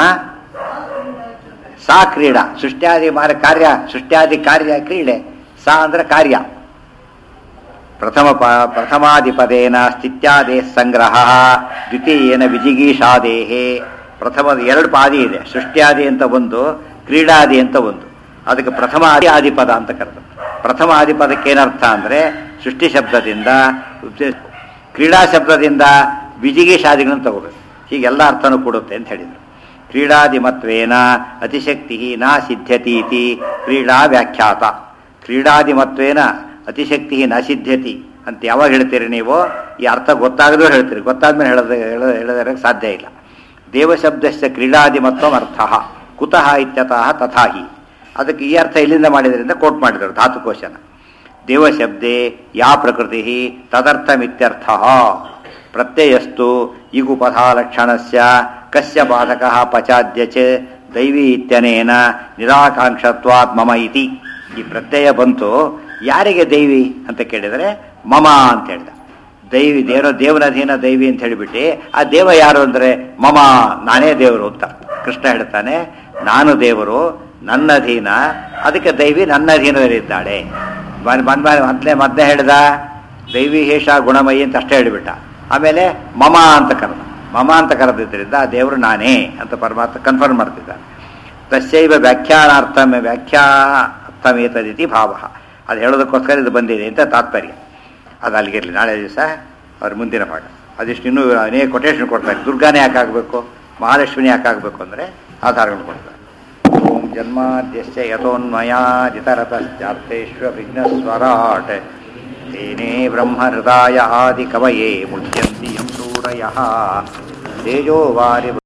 ಸಾ ಕ್ರೀಡಾ ಸೃಷ್ಟ್ಯಾದಿ ಮಾರ ಕಾರ್ಯ ಸೃಷ್ಟ್ಯಾದಿ ಕಾರ್ಯ ಕ್ರೀಡೆ ಸಾ ಅಂದ್ರೆ ಕಾರ್ಯ ಪ್ರಥಮ ಪ ಪ್ರಥಮಾಧಿಪದೇನ ಸ್ಥಿತ್ಯಾದೇ ಸಂಗ್ರಹ ದ್ವಿತೀಯೇನ ವಿಜಿಗೀಷಾದೇಹೇ ಪ್ರಥಮ ಎರಡು ಪಾದಿ ಇದೆ ಸೃಷ್ಟ್ಯಾದಿ ಅಂತ ಒಂದು ಕ್ರೀಡಾದಿ ಅಂತ ಒಂದು ಅದಕ್ಕೆ ಪ್ರಥಮ ಆದಿ ಆದಿಪದ ಅಂತ ಕರೆದು ಪ್ರಥಮ ಆದಿಪದಕ್ಕೆ ಏನರ್ಥ ಅಂದರೆ ಸೃಷ್ಟಿ ಶಬ್ದದಿಂದ ಕ್ರೀಡಾ ಶಬ್ದದಿಂದ ವಿಜಿಗೀಷಾದಿಗಳನ್ನು ತಗೋಬೇಕು ಹೀಗೆಲ್ಲ ಅರ್ಥನೂ ಕೊಡುತ್ತೆ ಅಂತ ಹೇಳಿದರು ಕ್ರೀಡಾದಿಮತ್ವೇನ ಅತಿಶಕ್ತಿ ನಾ ಸಿದ್ಧ್ಯತೀತಿ ಕ್ರೀಡಾ ವ್ಯಾಖ್ಯಾತ ಕ್ರೀಡಾದಿಮತ್ವೇನ ಅತಿಶಕ್ತಿ ನ ಸಿದ್ಧ್ಯತಿ ಅಂತ ಯಾವಾಗ ಹೇಳ್ತೀರಿ ನೀವು ಈ ಅರ್ಥ ಗೊತ್ತಾಗದೂ ಹೇಳ್ತೀರಿ ಗೊತ್ತಾದ್ಮೇಲೆ ಹೇಳದ ಹೇಳ- ಹೇಳೋದಕ್ಕೆ ಸಾಧ್ಯ ಇಲ್ಲ ದೇವಶಬ್ದಶ್ಚ ಕ್ರೀಡಾದಿಮತ್ವಂ ಅರ್ಥ ಕುತಃ ಇತ್ಯತಃ ತಥಾಹಿ ಅದಕ್ಕೆ ಈ ಅರ್ಥ ಇಲ್ಲಿಂದ ಮಾಡಿದ್ರಿಂದ ಕೋಟ್ ಮಾಡಿದರು ಧಾತುಕೋಶನ ದೇವಶಬ್ದೆ ಯಾ ಪ್ರಕೃತಿ ತದರ್ಥಮಿತ್ಯರ್ಥ ಪ್ರತ್ಯಯಸ್ತು ಇಗುಪಥಾಲಕ್ಷಣಸ್ಯ ಕಸ್ಯ ಬಾಧಕ ಪಚಾದ್ಯ ಚ ದೈವಿ ಇತ್ಯನೇನ ನಿರಾಕಾಂಕ್ಷತ್ವಾತ್ ಮಮ ಇತಿ ಈ ಪ್ರತ್ಯಯ ಬಂತು ಯಾರಿಗೆ ದೈವಿ ಅಂತ ಕೇಳಿದರೆ ಮಮ ಅಂತ ಹೇಳಿದ ದೈವಿ ದೇವರ ದೇವನ ಅಧೀನ ದೈವಿ ಅಂತ ಹೇಳಿಬಿಟ್ಟು ಆ ದೇವ ಯಾರು ಅಂದರೆ ಮಮ ನಾನೇ ದೇವರು ಅಂತ ಕೃಷ್ಣ ಹೇಳ್ತಾನೆ ನಾನು ದೇವರು ನನ್ನ ಅಧೀನ ಅದಕ್ಕೆ ದೈವಿ ನನ್ನ ಅಧೀನದಲ್ಲಿದ್ದಾಳೆ ಬನ್ ಬನ್ ಮೊದಲೇ ಮೊದಲೇ ಹೇಳ್ದ ದೈವಿ ಹೇಷ ಗುಣಮಯಿ ಅಂತ ಅಷ್ಟೇ ಹೇಳಿಬಿಟ್ಟ ಆಮೇಲೆ ಮಮ ಅಂತ ಕರೆದ ಮಮ ಅಂತ ಕರೆದಿದ್ದರಿಂದ ಆ ದೇವರು ನಾನೇ ಅಂತ ಪರಮಾತ್ಮ ಕನ್ಫರ್ಮ್ ಮಾಡ್ತಿದ್ದ ತಸ್ಯೈವ ವ್ಯಾಖ್ಯಾನಾರ್ಥಮ ವ್ಯಾಖ್ಯಾರ್ಥಮೇತದಿತಿ ಭಾವ ಅದು ಹೇಳೋದಕ್ಕೋಸ್ಕರ ಇದು ಬಂದಿದೆ ಅಂತ ತಾತ್ಪರ್ಯ ಅದು ಅಲ್ಲಿಗಿರಲಿ ನಾಳೆ ದಿವಸ ಅವ್ರ ಮುಂದಿನ ಭಾಗ ಅದಿಷ್ಟು ಇನ್ನೂ ಅನೇಕ ಕೊಟೇಶನ್ ಕೊಡ್ತಾರೆ ದುರ್ಗಾನೇ ಯಾಕೆ ಆಗಬೇಕು ಮಹಾಲಕ್ಷ್ಮಿನೇ ಯಾಕೆ ಆಗಬೇಕು ಅಂದರೆ ಆಧಾರಗಳು ಕೊಡ್ತಾರೆ ಓಂ ಜನ್ಮಾದ್ಯಸ್ಯ ಯಥೋನ್ಮಯಾದಿತರತಶ್ಚಾರ್ಥೇಶ್ವ ವಿಘ್ನಸ್ವರಾಟ್ ತೇನೇ ಬ್ರಹ್ಮಹೃದಾಯ ಆದಿ ಕವಯೇ ಮುಚ್ಯಂತಿ ಯಂ ಸೂರಯಃ ತೇಜೋ ವಾರಿ